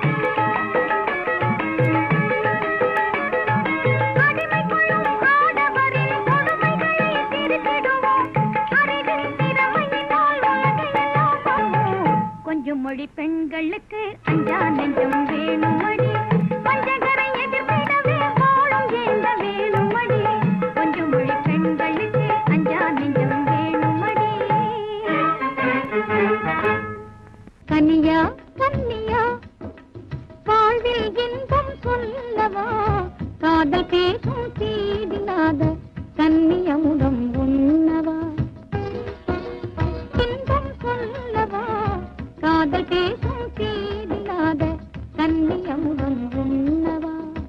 S2: அடிமை கொள்ளும் ஆடவரின் கொடுமைகளை திருக்கிடுவோம் அறிவின் திறமையினால் உலகையெல்லாம் பார்ப்போம். கொஞ்சம் மொழி பெண்களுக்கு அஞ்சா நெஞ்சம் வேணுமடி பஞ்சகரை எதிர்த்திடவே வாழும் ஏந்த வேணுமடி கொஞ்சம் மொழி பெண்களுக்கு அஞ்சா நெஞ்சம் வேணுமடி கனியா கன்னியா வாழ்வில் இன்பம் சொல்லவா காதல் பேசும் தீதினாத கன்னியமுடம் உண்ணவா இன்பம் சொல்லவா காதல் பேசும் தீதினாத கன்னியமுடம் உண்ணவா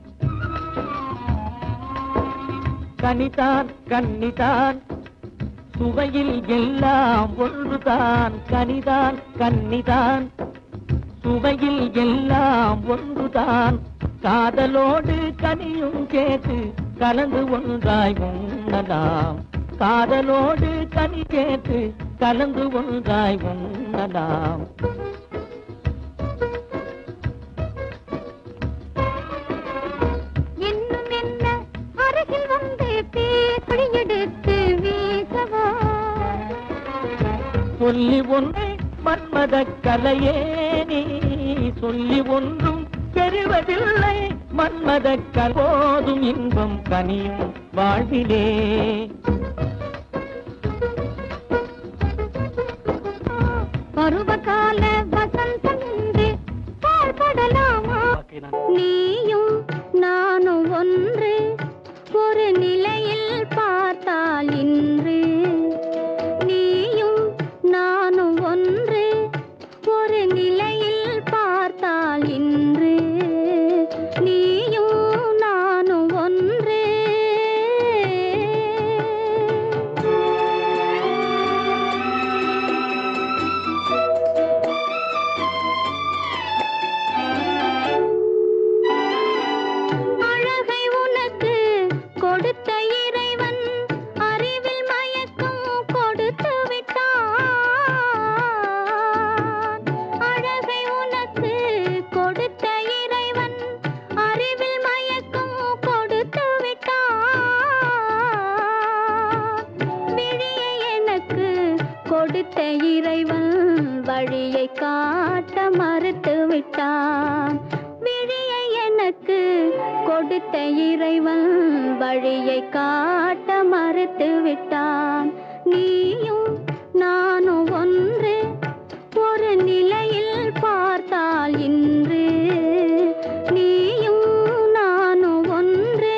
S1: கனிதான் கன்னிதான் சுவையில் எல்லாம் ஒன்றுதான் கனிதான் கன்னிதான் சுவையில் எல்லாம் ஒன்றுதான் காதலோடு கனியும் சேர்த்து கலந்து ஒன்றாய் உண்ணலாம் காதலோடு கனி சேர்த்து கலந்து ஒன்றாய் உண்ணலாம்
S2: இன்னும் என்ன அருகில் வந்து பேப்படி எடுத்து வீசவா
S1: சொல்லி ஒன்றை மன்மத கலையே நீ சொல்லி ஒன்றும் பெறுவதில்லை மன்மத போதும் இன்பம் கனியும் வாழ்விலே
S2: பருவகால வசந்தம் என்று பாழ்படலாமா நீயும் நானும் ஒன்று ஒரு நிலையில் பார்த்தால் இன்று நீயும் நானும் ஒன்று ஒரு நிலையில் பார்த்தால் இன்று நீயும் நானும் ஒன்று அழகை உனக்கு கொடுத்த இறைவன் அறிவில் மயக்கம் கொடுத்து விட்டான் அழகை உனக்கு கொடுத்த இறைவன் அறிவில் மயக்கம் கொடுத்து விட்டான் விழியை எனக்கு கொடுத்த இறைவன் வழியை காட்ட மறுத்து விட்டான் விழியை எனக்கு கொடுத்த இறைவன் வழியை காட்ட மறுத்து விட்டான் நீயும் நானும் ஒன்று ஒரு நிலையில் பார்த்தால் இன்று நீயும் நானும் ஒன்று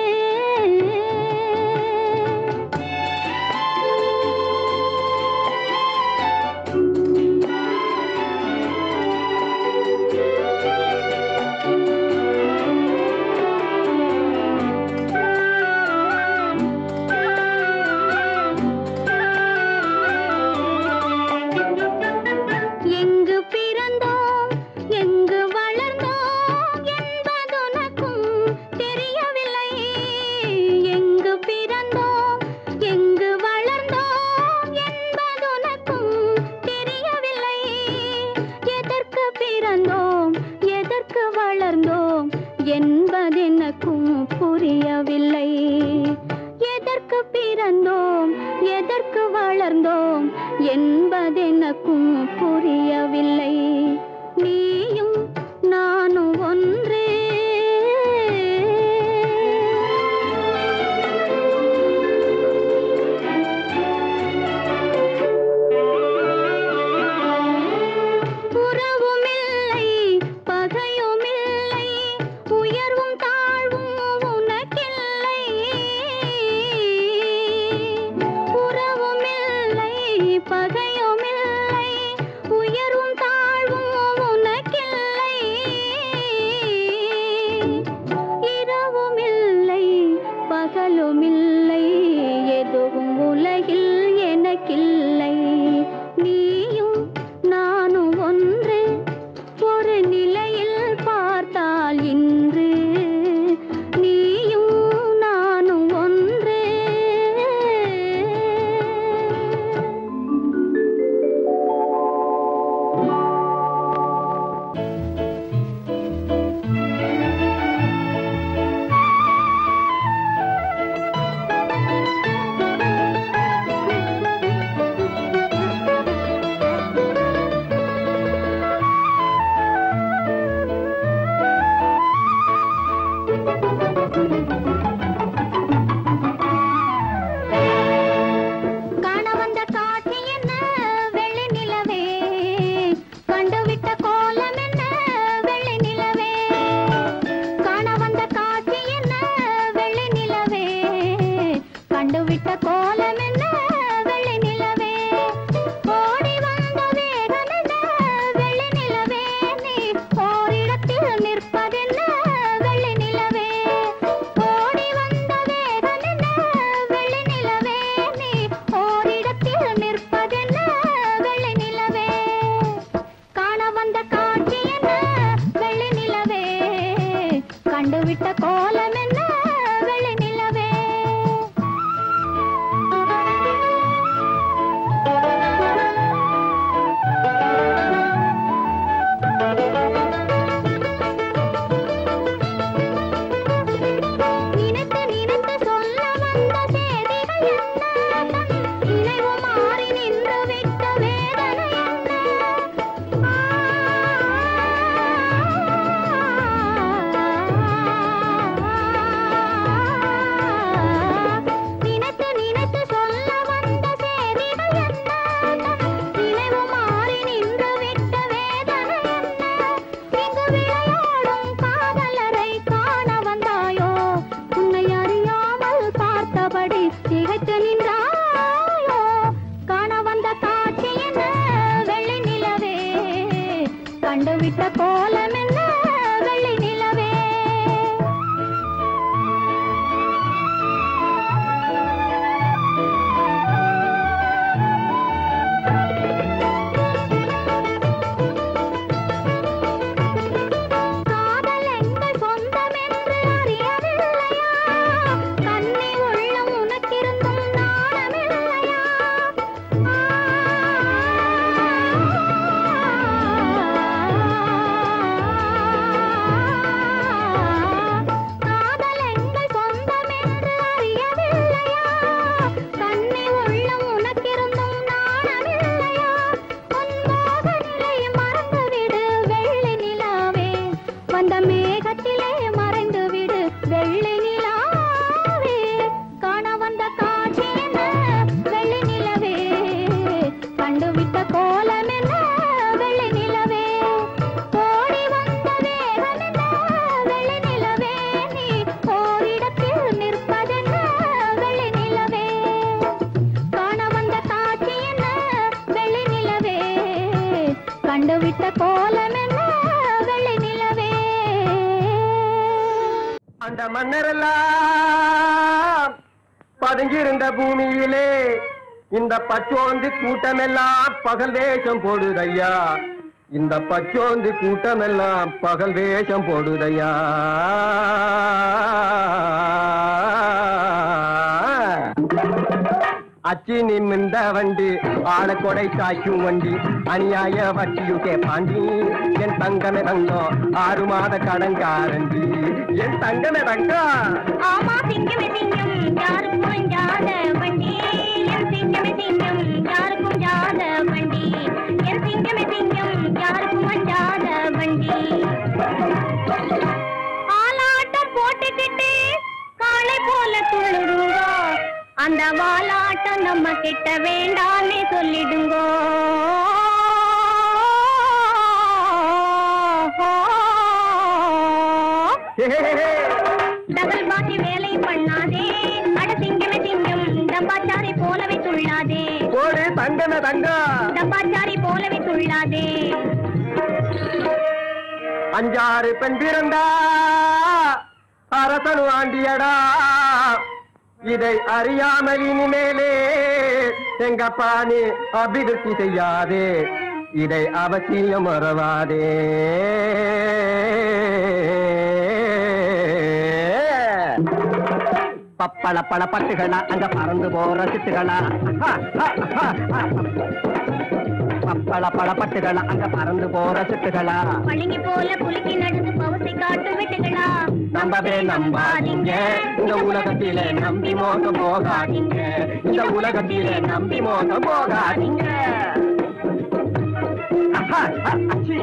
S2: எங்கு பிறந்தோம் எங்கு வளர்ந்தோம் என்பதுனக்கும் தெரியவில்லை எங்கு பிறந்தோம் எங்கு வளர்ந்தோம் என்பதுனக்கும் தெரியவில்லை எதற்கு பிறந்தோம் எதற்கு வளர்ந்தோம் என்பதெனக்கும் புரியவில்லை எதற்கு பிறந்தோம் எதற்கு வளர்ந்தோம் என்பதெனக்கும் புரியவில்லை நீயும் நானும் ஒன்றே உறவுமில்லை பகையுமில்லை உயிர் கண்டுவிட்ட கோலம் என்ன வெள்ளி நிலவே நினைத்து நினைத்து சொல்ல வந்த செய்திகள் என்ன நினைவு மாறி நின்று விட்ட வேதனை என்ன நினைத்து நினைத்து சொல்ல வந்த செய்திகள் என்ன நினைவு மாறி நின்று விட்ட வேதனை என்ன இங்கு விளையாடும் காதலரை காண வந்தாயோ உன்னை அறியாமல் பார்த்தபடி திகைத்து நின்றாயோ காண வந்த காட்சி என்ன வெள்ளி நிலவே கண்டுவிட்ட கோலம் என்ன வெள்ளி நிலவே காதல் எங்கள் சொந்தம் என்று அறியவில்லையா கண்ணி உள்ளம் உனக்கிருந்தும் நாணமில்லையா காதல் எங்கள் சொந்தம் என்று அறியவில்லையா கண்ணி உள்ளம் உனக்கிருந்தும் நாணமில்லையா பொன்மோக நிலை மறந்துவிடு வெள்ளி நிலாவே வந்த மேகத்திலே மறைந்து விடு வெள்ளி நிலாவே காண வந்த காட்சி என்ன வெள்ளி நிலவே கண்டுவிட்ட கோலம் என்ன வெள்ளி நிலவே ஓடி வந்த வேகம் என்ன வெள்ளி நிலவே நீ ஓரிடத்தில் நிற்பதென்ன வெள்ளி நிலவே காண வந்த காட்சி என்ன வெள்ளி நிலவே கண்டுவிட்ட கோலம் என்ன வெள்ளி நிலவே
S1: அந்த மன்னரெல்லாம் பதுங்கியிருந்த பூமியிலே இந்த பச்சோந்தி கூட்டமெல்லாம் பகல் வேஷம் போடுதையா இந்த பச்சோந்தி கூட்டமெல்லாம் பகல் வேஷம் போடுதையா அச்சி நிமிந்த வண்டி ஆள கொடை காய்க்கும் வண்டி அநியாய வட்டியுக்கே பாண்டி என் தங்கமே தங்கம் ஆறு மாத கடன்காரண்டி என் தங்கமே தங்கம்
S2: ஆமா சிங்கமே சிங்கம் யாருக்கும் அஞ்சாத வண்டி என் சிங்கமே சிங்கம் யாருக்கும் ஜாத வண்டி என் சிங்கமே சிங்கம் யாருக்கும் அஞ்சாத வண்டி ஆலாட்டம் போட்டுக்கிட்டு காளை போல துள்ளுடுங்கோ அந்த வாலாட்டம் நம்ம கிட்ட வேண்டாமே சொல்லிடுங்கோ டபுள் பாட்டி வேலை பண்ணாதே அட சிங்கமே சிங்கம் டப்பாச்சாரி போலவே துள்ளாதே
S1: போடு தங்கமே தங்கம்
S2: டப்பாச்சாரி போலவே துள்ளாதே
S1: அஞ்சாறு பெண் பிறந்தா அரசனு ஆண்டியடா இதை அறியாமல் இனிமேலே எங்கப்பா நீ அபிவிருத்தி செய்யாதே இதை அவசியம் மறவாதே பப்பள பல பட்டுகளா அங்க பறந்து போற சிட்டுகளா பப்பள பல பட்டுகளா அங்க பறந்து போற சிட்டுகளா
S2: பளிங்கி போல புலிக்கு நடந்து பவசை காட்டு விட்டுகளா
S1: நம்பவே நம்பாதீங்க இந்த உலகத்திலே நம்பி மோசம் போகாதீங்க இந்த உலகத்திலே நம்பி மோசம் போகாதீங்க அஹா, அ, அச்சி.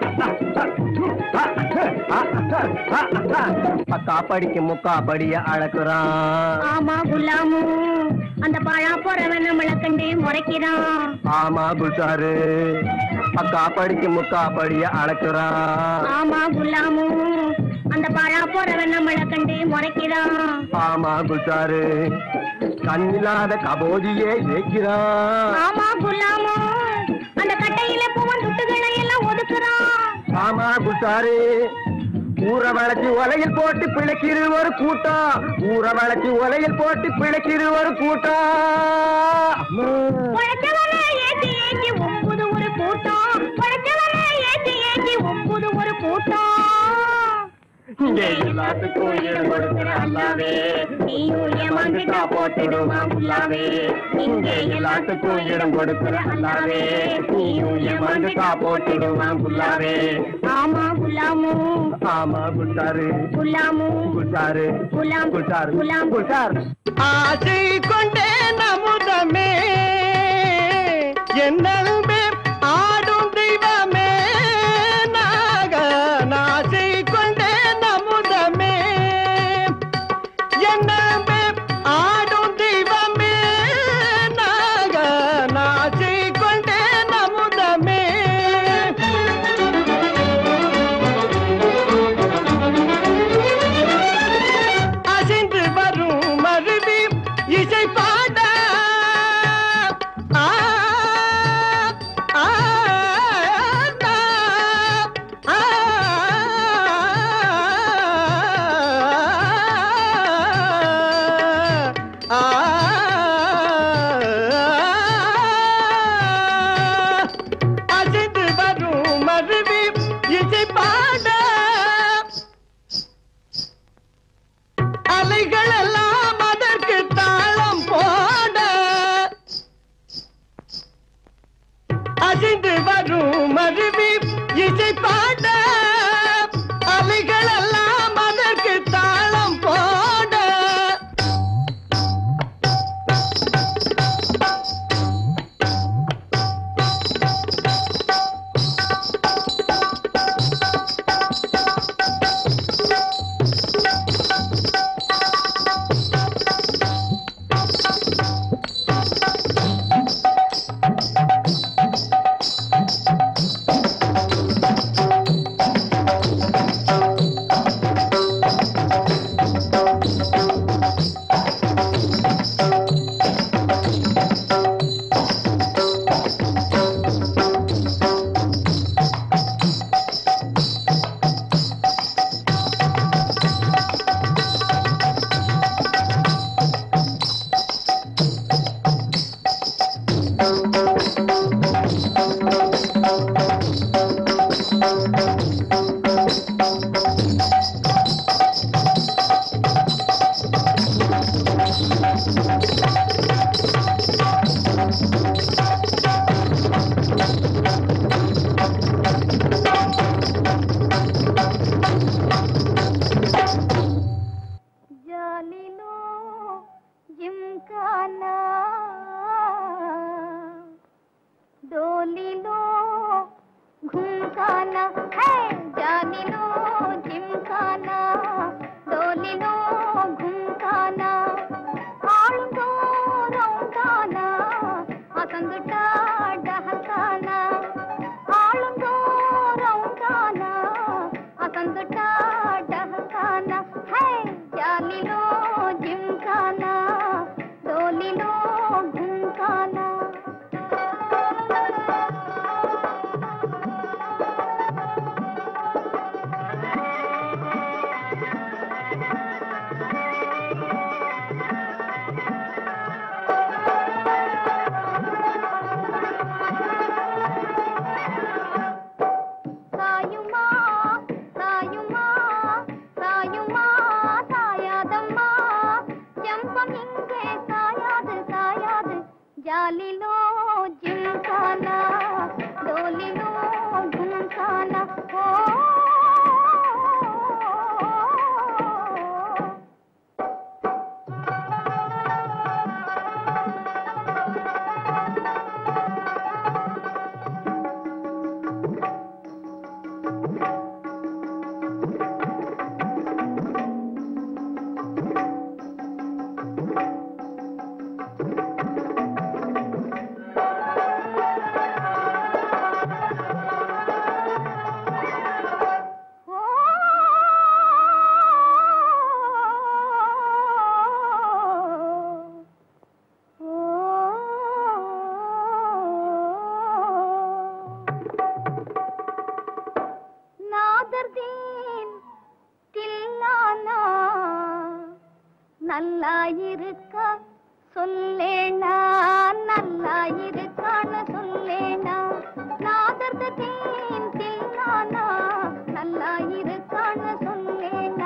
S1: அக்கா படிக்கு முக்கா படிய அழகுறான்
S2: ஆமா குலாமு அந்த பழா போறவன் நம்மள கண்டு முறைக்கிறான்
S1: ஆமா குஷாரு அக்கா படிக்கு முக்கா படிய அழகுறான்
S2: ஆமா குலாமு அந்த பழா போறவன் நம்மள கண்டு முறைக்கிறான்
S1: ஆமா குஷாரு கண்ணில்லாத கபோதியே ஏக்கிறான்
S2: ஆமா குலாமு அந்த கட்டையில பூவன் துட்டுகளை எல்லாம் ஒதுக்குறான்
S1: ஆமா குஷாரு ஊற வளைச்சு ஒலையில் போட்டு பிழைக்கிற ஒரு கூட்டம் ஊற வளைச்சு ஒலையில் போட்டு பிழைக்கிற ஒரு கூட்டம்
S2: உழைச்சவனே ஏத்தி ஏத்தி ஒப்புது ஒரு கூட்டம் உழைச்சவனே ஏத்தி ஏத்தி ஒப்புது ஒரு கூட்டம்
S1: இங்கே எல்லாத்துக்கும் ஈடு கொடுக்கிற அல்லாவே நீயும் ஏமாந்துட்டா போட்டுடுவான் புல்லாவே இங்கே எல்லாத்துக்கும் இடம் கொடுக்கிற அல்லாவே நீயும் ஏமாந்துட்டா போட்டுடுவான் புல்லாவே
S2: ஆமா குலாமு
S1: ஆமா குட்டாரு
S2: குலாமு
S1: குட்டாரு
S2: குலாம்
S1: குட்டார்
S2: குலாம்
S1: குட்டார் ஆசை கொண்டே நமுதமே என்னல்மே ஆடும் தெய்வமே நாக நாசை கொண்டே நமுதமே என்னல்மே ஆடும் தெய்வமே நாக நாசை கொண்டே நமுதமே அசைந்து வரும் மருவி இசை பாட ஆ, ஆ, ஆ, ஆ, ஆ, அசைந்து வரும் மருவி இசை பாட அலைகள் எல்லாம் அதற்கு தாளம் போட அசைந்து வரும் அருவி இசை பாட அலைகள் எல்லாம் அதற்கு தாளம் போட
S2: జాలిలో జింకానా డోలిలో ఘుంకానా హే జాలిలో జింకానా డోలిలో ఘుంకానా ఆளுங்கோ ரவுண்டானா அசந்துட்டா டஹக்கானா ஆளுங்கோ ரவுண்டானா அசந்துட்டா டஹக்கானா ஹே జాలిలో జింకానా డోలిలో ఘుంకానా சாயுமா சாயுமா சாயுமா சாயாதம்மா ஜம்பம் இங்கே சாயாது சாயாது జాలిలో జింకానా డోలిలో ఘుంకానా ఓ நாதர்தீன் தில்லானா நல்லாயிருக்க சொல்லேனா நல்லாயிருக்கான்னு சொல்லேனா நாதர்தீன் தில்லானா நல்லாயிருக்கான்னு சொல்லேனா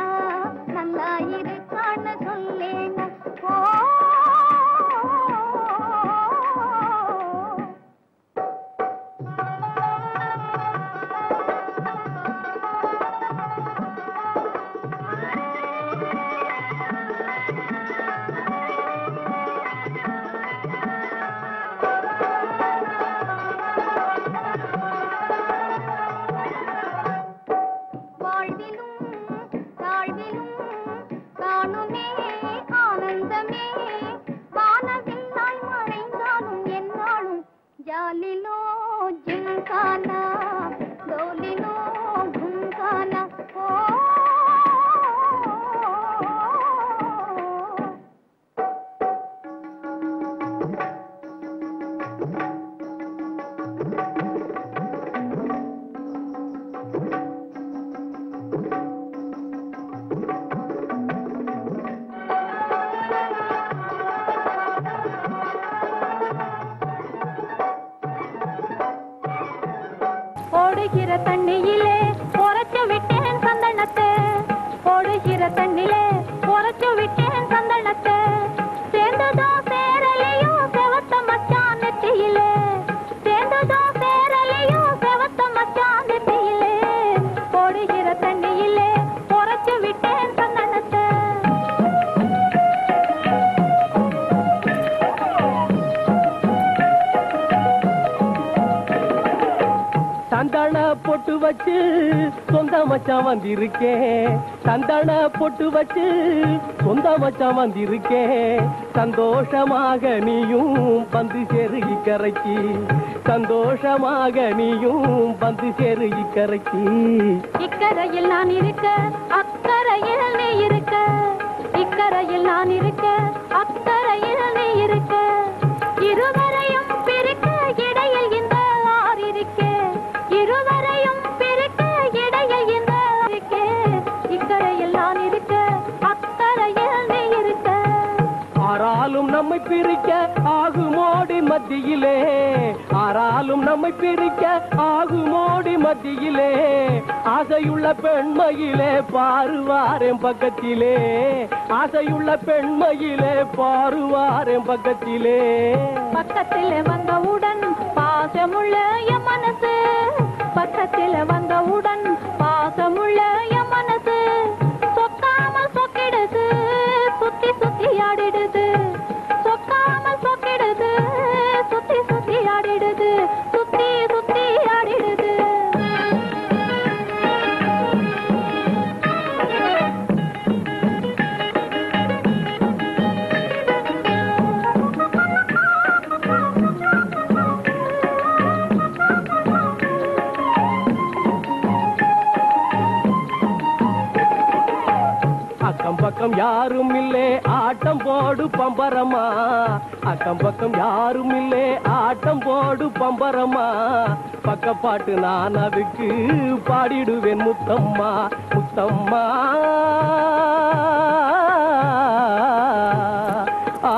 S2: ஓடுகிற தண்ணியிலே உரைச்சு விட்டேன் சந்தனத்தை ஓடுகிற தண்ணிலே உரைச்சு விட்டேன் சந்தனத்தை சேர்ந்ததோ சேரலையோ செவத்த மச்சான் நெத்தியிலே சேர்ந்ததோ சேரலையோ செவத்த மச்சான் நெத்தியிலே ஓடுகிற தண்ணியிலே உரைச்சு விட்டேன் சந்தனத்தை
S1: சந்தான பொட்டு வச்சு சொந்த மச்சான் வந்திருக்கேன் சந்தான பொட்டு வச்சு சொந்த மச்சான் வந்திருக்கேன் சந்தோஷமாக நீயும் வந்து சேரு இக்கரைக்கு சந்தோஷமாக நீயும் வந்து சேரு இக்கரைக்கு
S2: இக்கரையில் நான் இருக்க அக்கரையில் நீ இருக்க இக்கரையில் நான் இருக்க அக்கரையில் நீ இருக்க இருவரையும் பிரிக்க இடையில் இந்த ஆறு இருக்க இருவரையும் பிரிக்க இடையில் இந்த ஆறு இருக்க இக்கரையில் நான் இருக்க அக்கரையில் நீ இருக்க
S1: ஆறாலும் நம்மை பிரிக்க ஆகுமோடி மத்தியிலே ஆறாலும் நம்மை பிரிக்க ஆகுமோடி மத்தியிலே ஆசையுள்ள பெண்மையிலே பாருவாரேன் பக்கத்திலே ஆசையுள்ள பெண்மையிலே பாருவாரேன் பக்கத்திலே
S2: பக்கத்தில் வந்தவுடன் பாசமுள்ள என் மனசு பக்கத்தில் வந்தவுடன் பாசமுள்ள என் மனசு சொக்காமல் சொக்கிடுது சுத்தி சுத்தி ஆடிடுது சொக்காமல் சொக்கிடுது சுத்தி சுத்தி ஆடிடுது சுத்தி சுத்தி ஆடிடுது
S1: அக்கம் பக்கம் யாரும் இல்லே ஆட்டம் போடு பம்பரமா அக்கம் பக்கம் யாரும் இல்லே ஆட்டம் போடு பம்பரமா பக்கப்பாட்டு நான் அதுக்கு பாடிடுவேன் முத்தம்மா முத்தம்மா ஆ,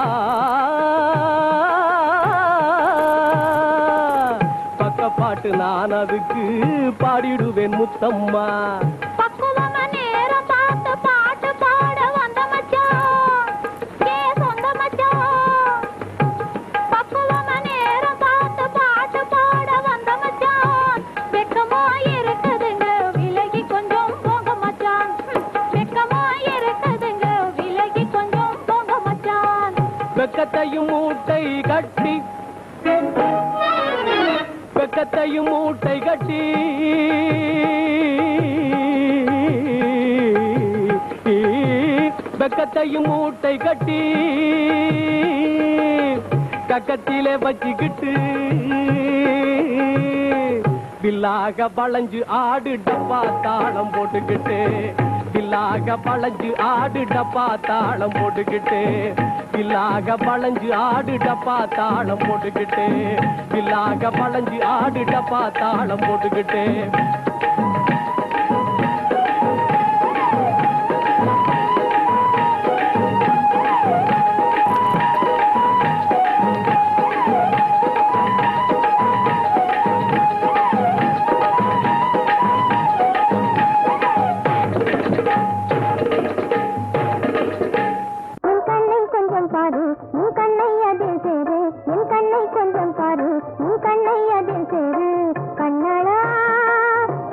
S1: பக்கப்பாட்டு நான் அதுக்கு பாடிடுவேன் முத்தம்மா
S2: பக்குவமா நேரம் பார்த்து பாட்டு பாட வந்த மச்சான் ஏ சொந்த மச்சான் பக்குவமா நேரம் பார்த்து பாட்டு பாட வந்த மச்சான் வெக்கமா இருக்குதுங்க விலகி கொஞ்சம் போங்க மச்சான் வெக்கமா இருக்குதுங்க விலகி கொஞ்சம் போங்க மச்சான்
S1: வெக்கத்தையும் மூட்டை கட்டி வெக்கத்தையும் மூட்டை கட்டி வெக்கத்தையும் மூட்டை கட்டி கக்கத்திலே வச்சுக்கிட்டு வில்லாக வளைஞ்சு ஆடு டப்பா தாளம் போட்டுக்கிட்டு வில்லாக வளைஞ்சு ஆடு டப்பா தாளம் போட்டுக்கிட்டு வில்லாக வளைஞ்சு ஆடு டப்பா தாளம் போட்டுக்கிட்டு வில்லாக வளைஞ்சு ஆடு டப்பா தாளம் போட்டுக்கிட்டு
S2: என் கண்ணை கொஞ்சம் பாரு உன் கண்ணை அதில் சேரு என் கண்ணை கொஞ்சம் பாரு உன் கண்ணை அதில் சேரு கண்ணடா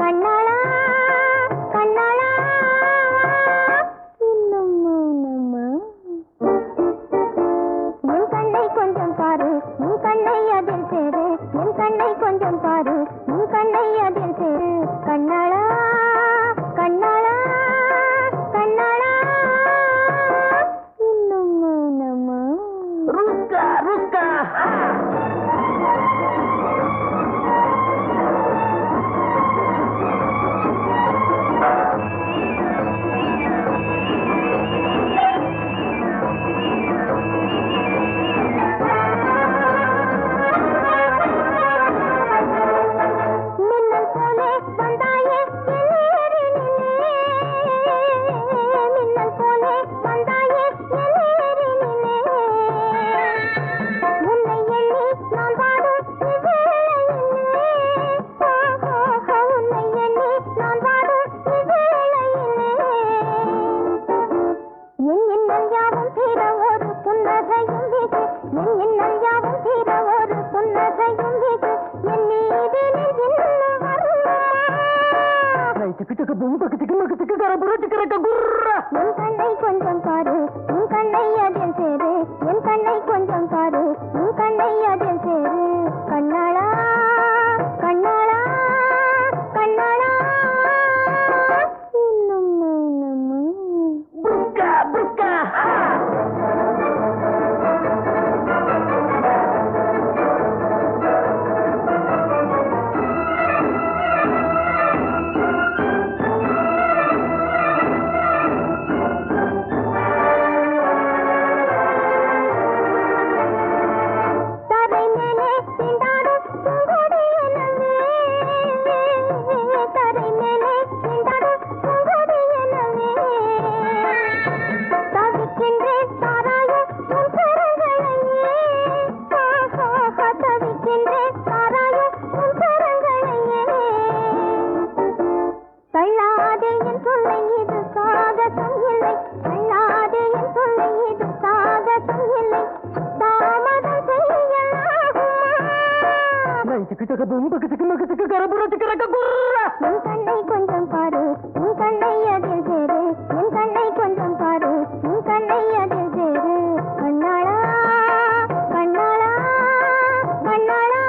S2: என் கண்ணை கொஞ்சம் பாரு உன் கண்ணை அதில் சேரு என் கண்ணை கொஞ்சம் பாரு உன் கண்ணை அதில் சேரு கண்ணாளா கண்ணாளா கண்ணாளா இன்னும் இன்னும்
S1: புக்கா புக்கா
S2: தரை மேலே திண்டாடும் பூங்கொடி எனவே தரை மேலே திண்டாடும் பூங்கொடி எனவே தவிக்கின்றேன் தாராய உன் கரங்களையே ஆஹா, தவிக்கின்றேன் தாராய உன் கரங்களையே தள்ளாதே என் சொல்லை இது சாகசம் இல்லை தள்ளாதே என் சொல்லை இது சாகசம் இல்லை தாமதம் செய்யலாகுமா
S1: சிக்கு சக்க பும்பு சிக்கு மக்கு சிக்கு கரபுர சிக்கரக்க குர்ரா
S2: என் கண்ணை கொஞ்சம் பாரு உன் கண்ணை அதில் சேரு என் கண்ணை கொஞ்சம் பாரு உன் கண்ணை அதில் சேரு கண்ணாளா கண்ணாளா கண்ணாளா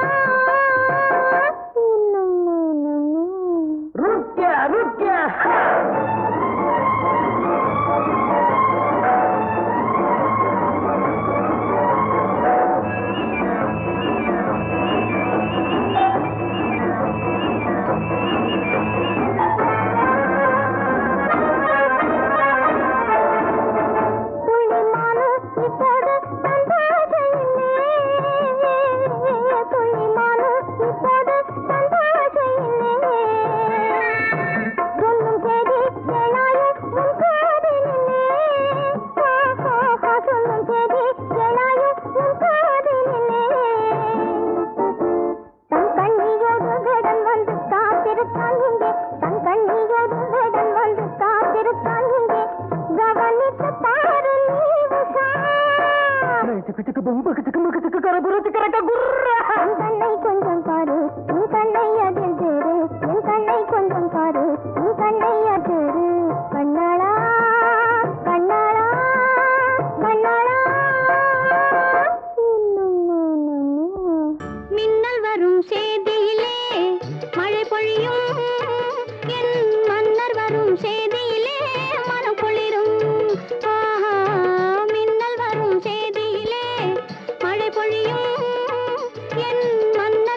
S2: இன்னும் இன்னும்
S1: ருக்கியா ருக்கியா
S2: துள்ளிமானு இப்போது சந்தோஷையிலே துள்ளிமானு இப்போது சந்தோஷையிலே சொல்லும் செய்தி கேளாயே உன் காதினிலே ஆஹா, சொல்லும் செய்தி கேளாயே உன் காதினிலே தன் கண்ணியோடு வேடன் வந்து காத்திருத்தான் இங்கே தன் கண்ணியோடு வேடன் வந்து காத்திருத்தான் இங்கே கவனித்து பாரு நீ உஷா
S1: சிக்கு சிக்கு பும்பு சிக்கு மக்கு சிக்கு கரபுர சிக்கரக்க குர்ரா
S2: என் கண்ணை கொஞ்சம் பாரு உன் கண்ணை அதில் சேரு என் கண்ணை கொஞ்சம் பாரு உன் கண்ணை அதிரு கண்ணாளா கண்ணாளா கண்ணாளா இன்னும் இன்னும் மின்னல் வரும் சேதியிலே மழை பொழியும் என் மன்னர் வரும் சேதியிலே மனம் குளிரும் ஆஹா மின்னல் வரும் சேதியிலே மழை பொழியும் என் மன்னர்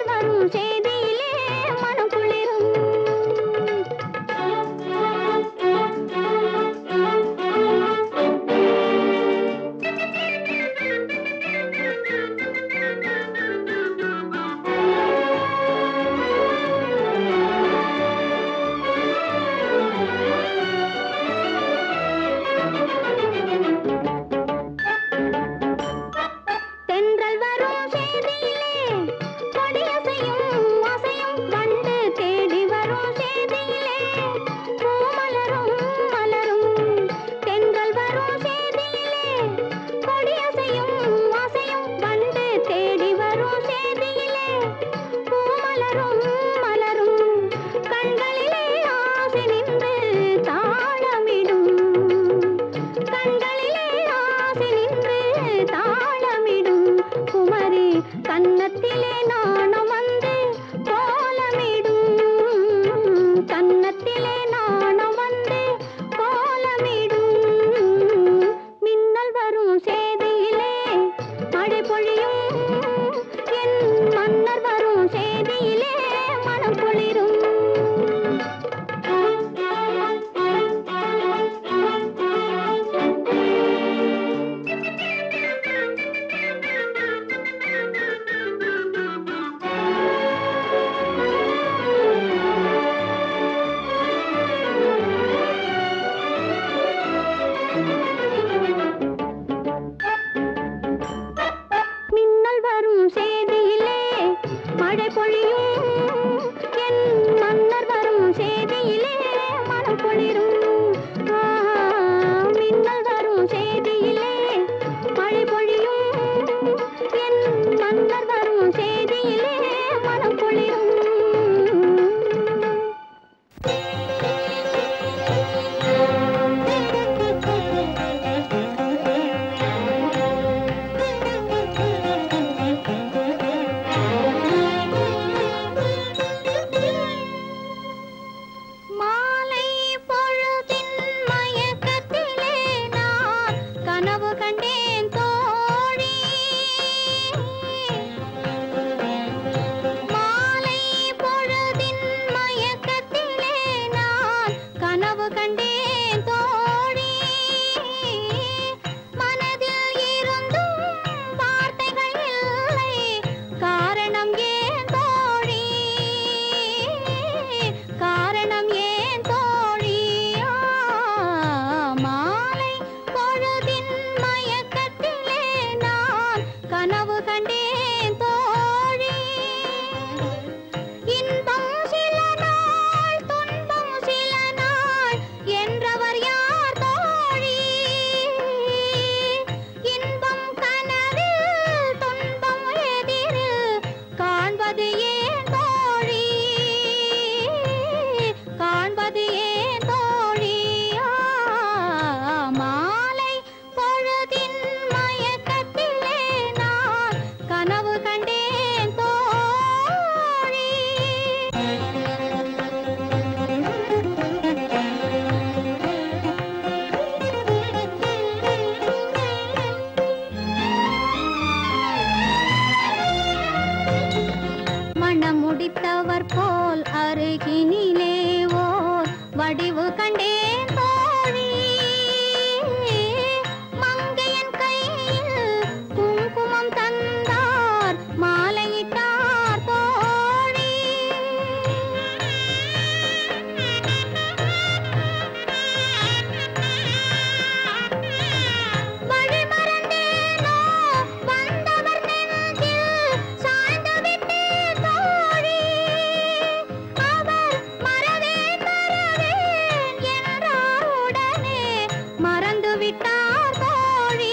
S2: விட்டார் தோழி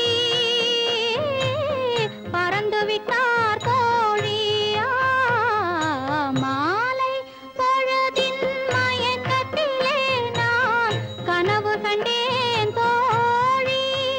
S2: பறந்து விட்டார் தோழி ஆ, மாலை பொழுதின் மயக்கத்திலே நான் கனவு கண்டேன் தோழி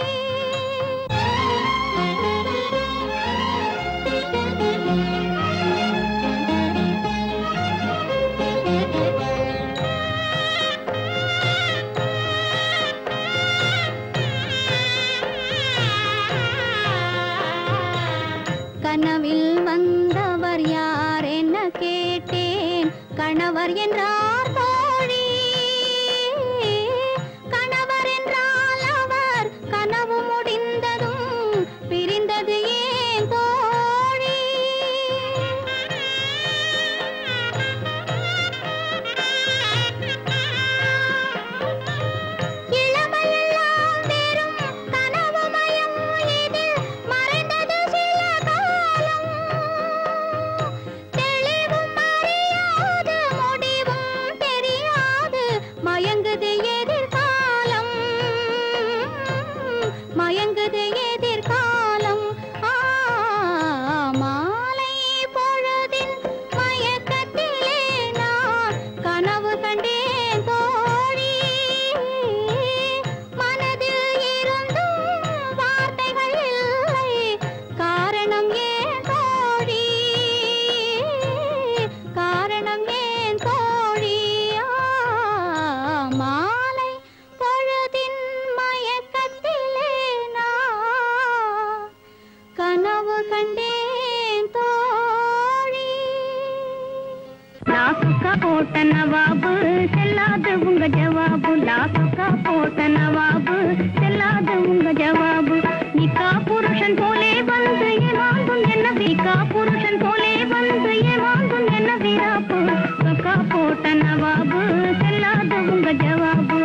S2: கனவில் வந்தவர் யார் என்ன கேட்டேன் கணவர் என்றார் தோழி கணவர் என்றால் அவர் கனவு முடிந்ததும் பிரிந்தது ஏன் தோழி இளமையெல்லாம் வெறும் கனவுமயம் இதில் மறைந்தது சில காலம் தெளிவும் அறியாது முடிவும் தெரியாது மயங்குது எதிர்காலம் மயங்குது எதிர்காலம் ஆ, மாலை பொழுதின் மயக்கத்திலே நான் கனவு கண்டேன் தோழி மனதில் இருந்தும் வார்த்தைகள் இல்லை காரணம் ஏன் தோழி காரணம் ஏன் தோழி ஆ, மாலை பொழுதின் மயக்கத்திலே நான் கனவு கண்டேன் தோழி
S6: லாசுக்கா போட்ட நவாபு செல்லாத உங்க ஜவாபு லாசுக்கா போட்ட நவாபு செல்லாத உங்க ஜவாபு நிக்கா புருஷன் போலே வந்து ஏமாந்தும் என்ன வீக்கா புருஷன் போலே வந்து ஏமாந்தும் என்ன வீராப்பு சொக்கா போட்ட நவாபு செல்லாத உங்க ஜவாபு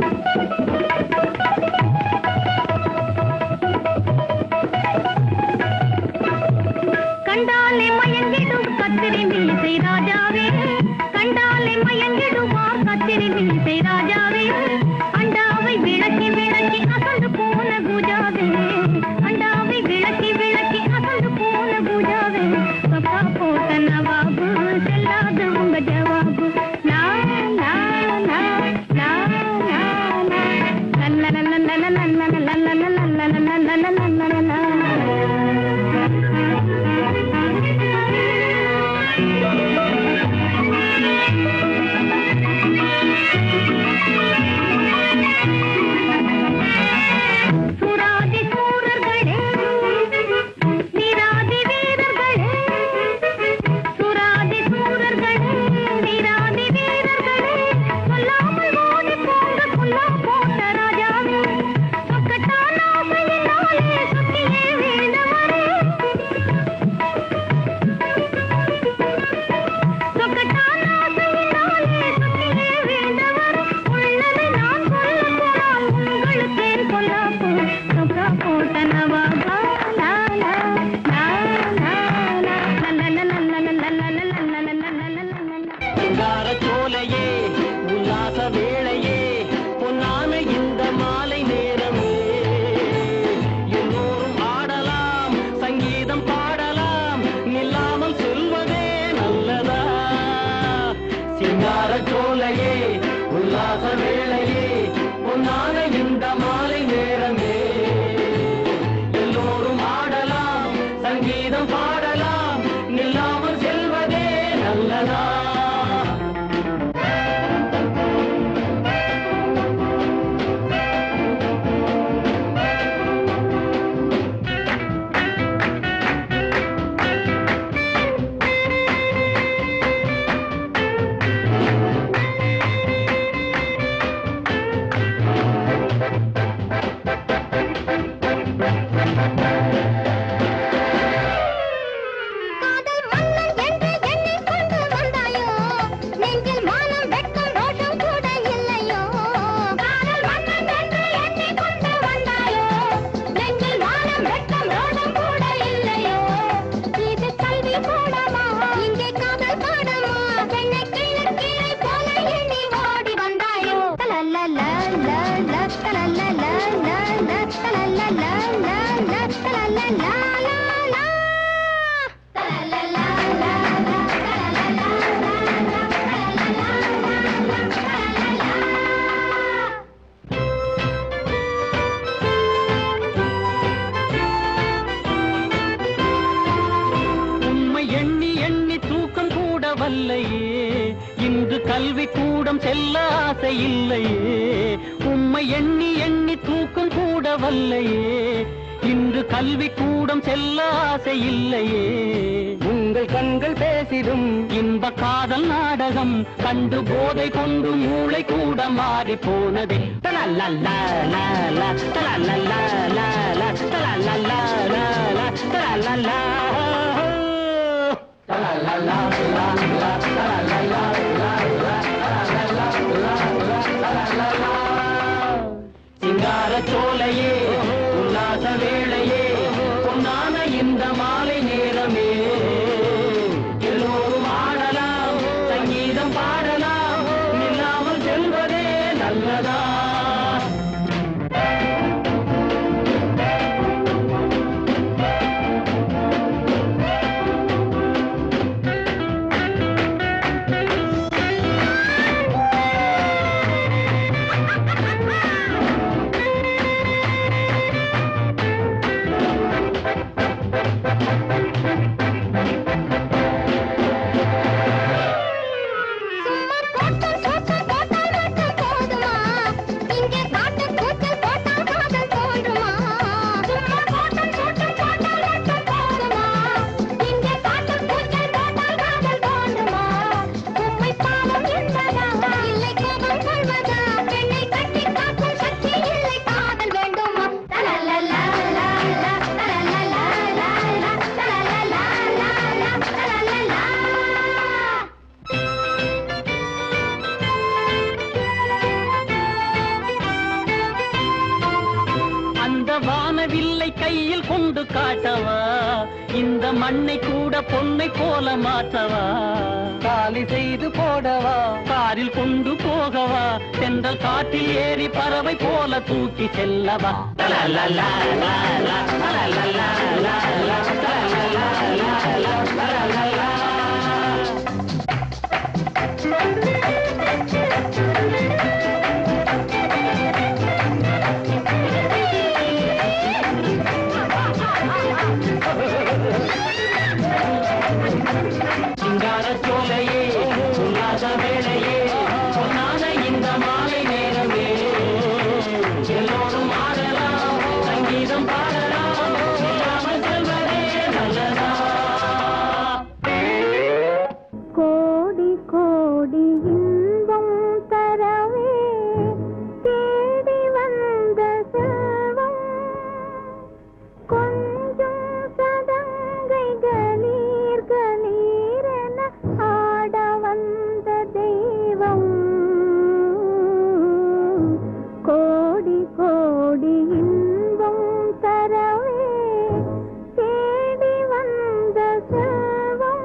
S6: கண்டாலே மயங்கிடும் கத்திரி மீசை ராஜாவே கண்டாலே மயங்கிடுவார் கத்திரி மீசை ராஜாவே அண்டாவை விளக்கி விளக்கி அசந்து போன பூஜாவே அண்டாவை விளக்கி விளக்கி அசந்து போன பூஜாவே சொக்கா போட்ட நவாபு செல்லாத உங்க ஜவாபு லா லா லா லா லா லா சுராதி சூரர்களே வீராதி வீரர்களே சுராதி சூரர்களே வீராதி வீரர்களே சொல்லாமல் ஓடி போங்க புல்லா போட்ட ராஜாவே சொக்கட்டான ஆசையினாலே சுத்தியே வீழ்ந்தவரே
S1: உண்மை எண்ணி எண்ணி தூக்கம் கூட வல்லையே இன்று கல்வி கூடம் செல்ல ஆசை இல்லையே உண்மை எண்ணி எண்ணி தூக்கம் கூட வல்லையே இன்று கல்வி கூடம் செல்ல ஆசை இல்லையே உங்கள் கண்கள் பேசிடும் இன்ப காதல் நாடகம் கண்டு போதை கொண்டு மூளை கூட மாறி போனதே தலல்லா லா தலல்லா லா தலல்லா லா தலல்லா சிங்கார சோலையே உல்லாச வேளையே பொன்னான இந்த மாலை நேரமே எல்லோரும் ஆடலாம் சங்கீதம் பாடலாம் நில்லாமல் செல்வதே நல்லதா
S2: சும்மா போட்டம் போட்டம் போட்டால் மட்டும் போதுமா இங்கே காட்டம் கூச்சல் போட்டால் காதல் தோன்றுமா சும்மா போட்டம் போட்டம் போட்டால் மட்டும் போதுமா இங்கே காட்டம் கூச்சல் போட்டால் காதல் தோன்றுமா உண்மை பாவம் என்பதா இல்லை கோபம் கொள்வதா பெண்ணை கட்டி காக்கும் சக்தி இல்லை காதல் வேண்டுமா தலலலா லா லா தலலலா லா லா தலலலா லா லா தலலலா
S1: அந்த வானவில்லை கையில் கொண்டு காட்டவா இந்த மண்ணை கூட பொன்னை போல மாற்றவா காலி செய்து போடவா காரில் கொண்டு போகவா சென்றல் காட்டில் ஏறி பறவை போல தூக்கி செல்லவா லலலலா, லலலா, லலலா, லலலா, லலலா, லலலா, லலலா. சிங்கார சோலையே உல்லாச வேளையே பொன்னான இந்த மாலை நேரமே எல்லோரும் ஆடலாம் சங்கீதம் பாடலாம் இல்லாமல் செல்வதே நல்லதா
S2: கோடி கோடி இன்பம் தரவே தேடி வந்த செல்வம் கொஞ்சம் சதங்கை கலீர் கலீரென ஆட வந்த தெய்வம் கோடி கோடி இன்பம் தரவே தேடி வந்த செல்வம்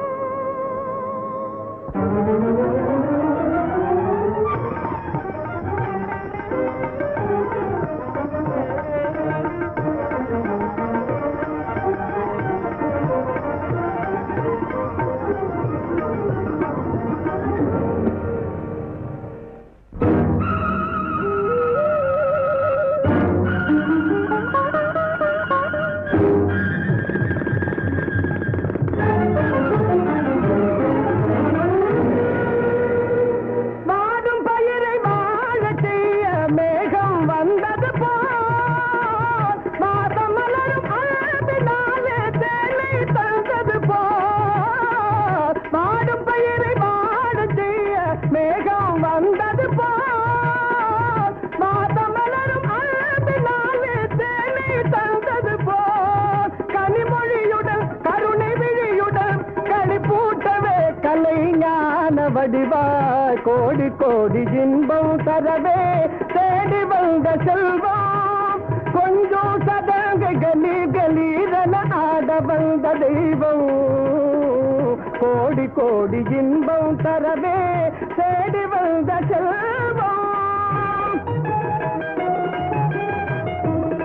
S1: வாடும் பயிரை வாழச் செய்ய மேகம் வந்தது போல் மாதம் மலரும் அழகினாலே தேனை தந்தது போல் வாடும் பயிரை வாழச் செய்ய மேகம் வந்தது போல் மாதம் மலரும் அழகினாலே தேனை தந்தது போல் கனிமொழியுடன் கருணை விழியுடன் களிப்பூட்டவே கலை ஞான வடிவாய் கோடி கோடி இன்பம் தரவே தேடி வந்த செல்வம் கொஞ்சம் சதங்க கலி கலீரன ஆட வந்த தெய்வம் கோடி கோடி இன்பம் தரவே தேடி வந்த செல்வம்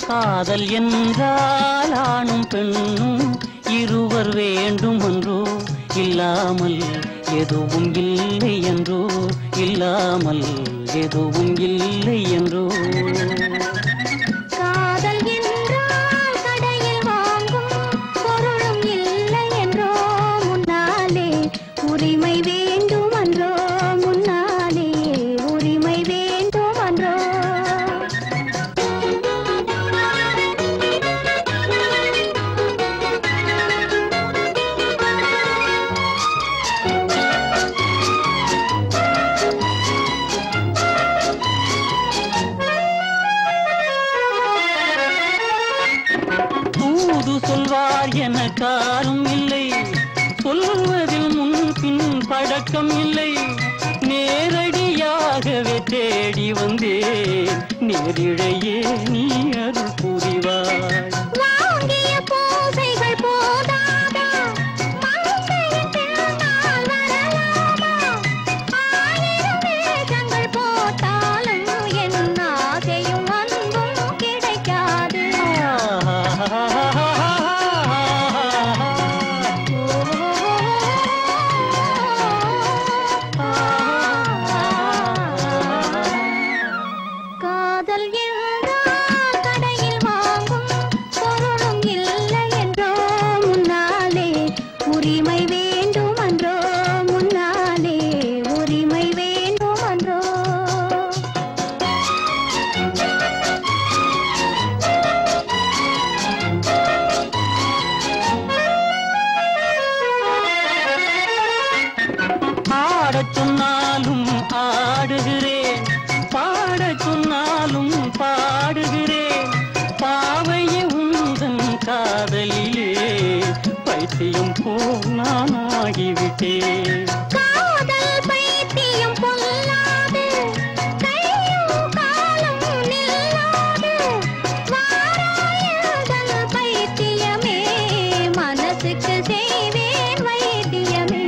S1: காதல் என்றால் ஆணும் பெண்ணும் இருவர் வேண்டும் என்றோ இல்லாமல் எதுவும் இல்லை என்றோ இல்லாமல் எதுவும் இல்லை என்றோ
S2: காதல் என்றால் கடையில் வாங்கும் பொருளும் இல்லை என்றோ முன்னாலே உரிமை வேண்டும் என்றோ முன்னாலே உரிமை வேண்டும் என்றோ
S1: தூது சொல்வார் என காரும் இல்லை சொல்வதில் முன் பின் பழக்கம் இல்லை நேரடியாகவே தேடி வந்தேன் நேரிழையே நீ அருள் புரிவாய்
S2: வாங்கிய பூசைகள் போதாதா மங்கையின் பின்னால் வரலாமா ஆயிரம் வேஷங்கள் போட்டாலும் என் ஆசையும் அன்பும் கிடைக்காது காதல் என்றால் கடையில் வாங்கும் பொருளும் இல்லை என்றோ முன்னாலே உரிமை வேண்டும் என்றோ முன்னாலே உரிமை வேண்டும் என்றோ
S1: ஆடச் சொன்னாலும் ஆடுகிறேன் பாடச் சொன்னாலும் பாடுகிறேன் பாவையே உந்தன் காதலிலே பைத்தியம் போல் நான் ஆகிவிட்டேன்
S2: காதல் பைத்தியம் பொல்லாது கையும் காலும் நில்லாது வாராயதல் பைத்தியமே மனசுக்கு செய்வேன் வைத்தியமே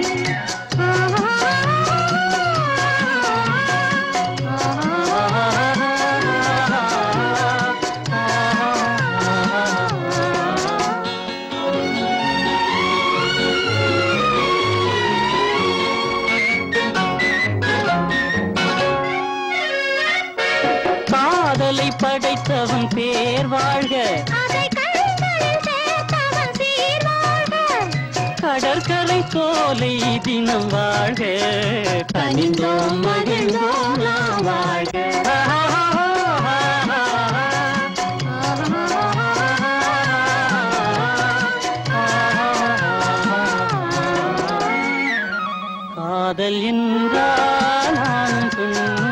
S1: காதலை படைத்தவன் பேர் வாழ்க
S2: அதை கண்களில் சேர்த்தவன் சீர்வாழ்க
S1: கடற்கரை சோலை தினம் வாழ்க கனிந்தோம் மகிழ்ந்தோம் நாம் வாழ்க காதல் என்றால் ஆணும் பெண்ணும்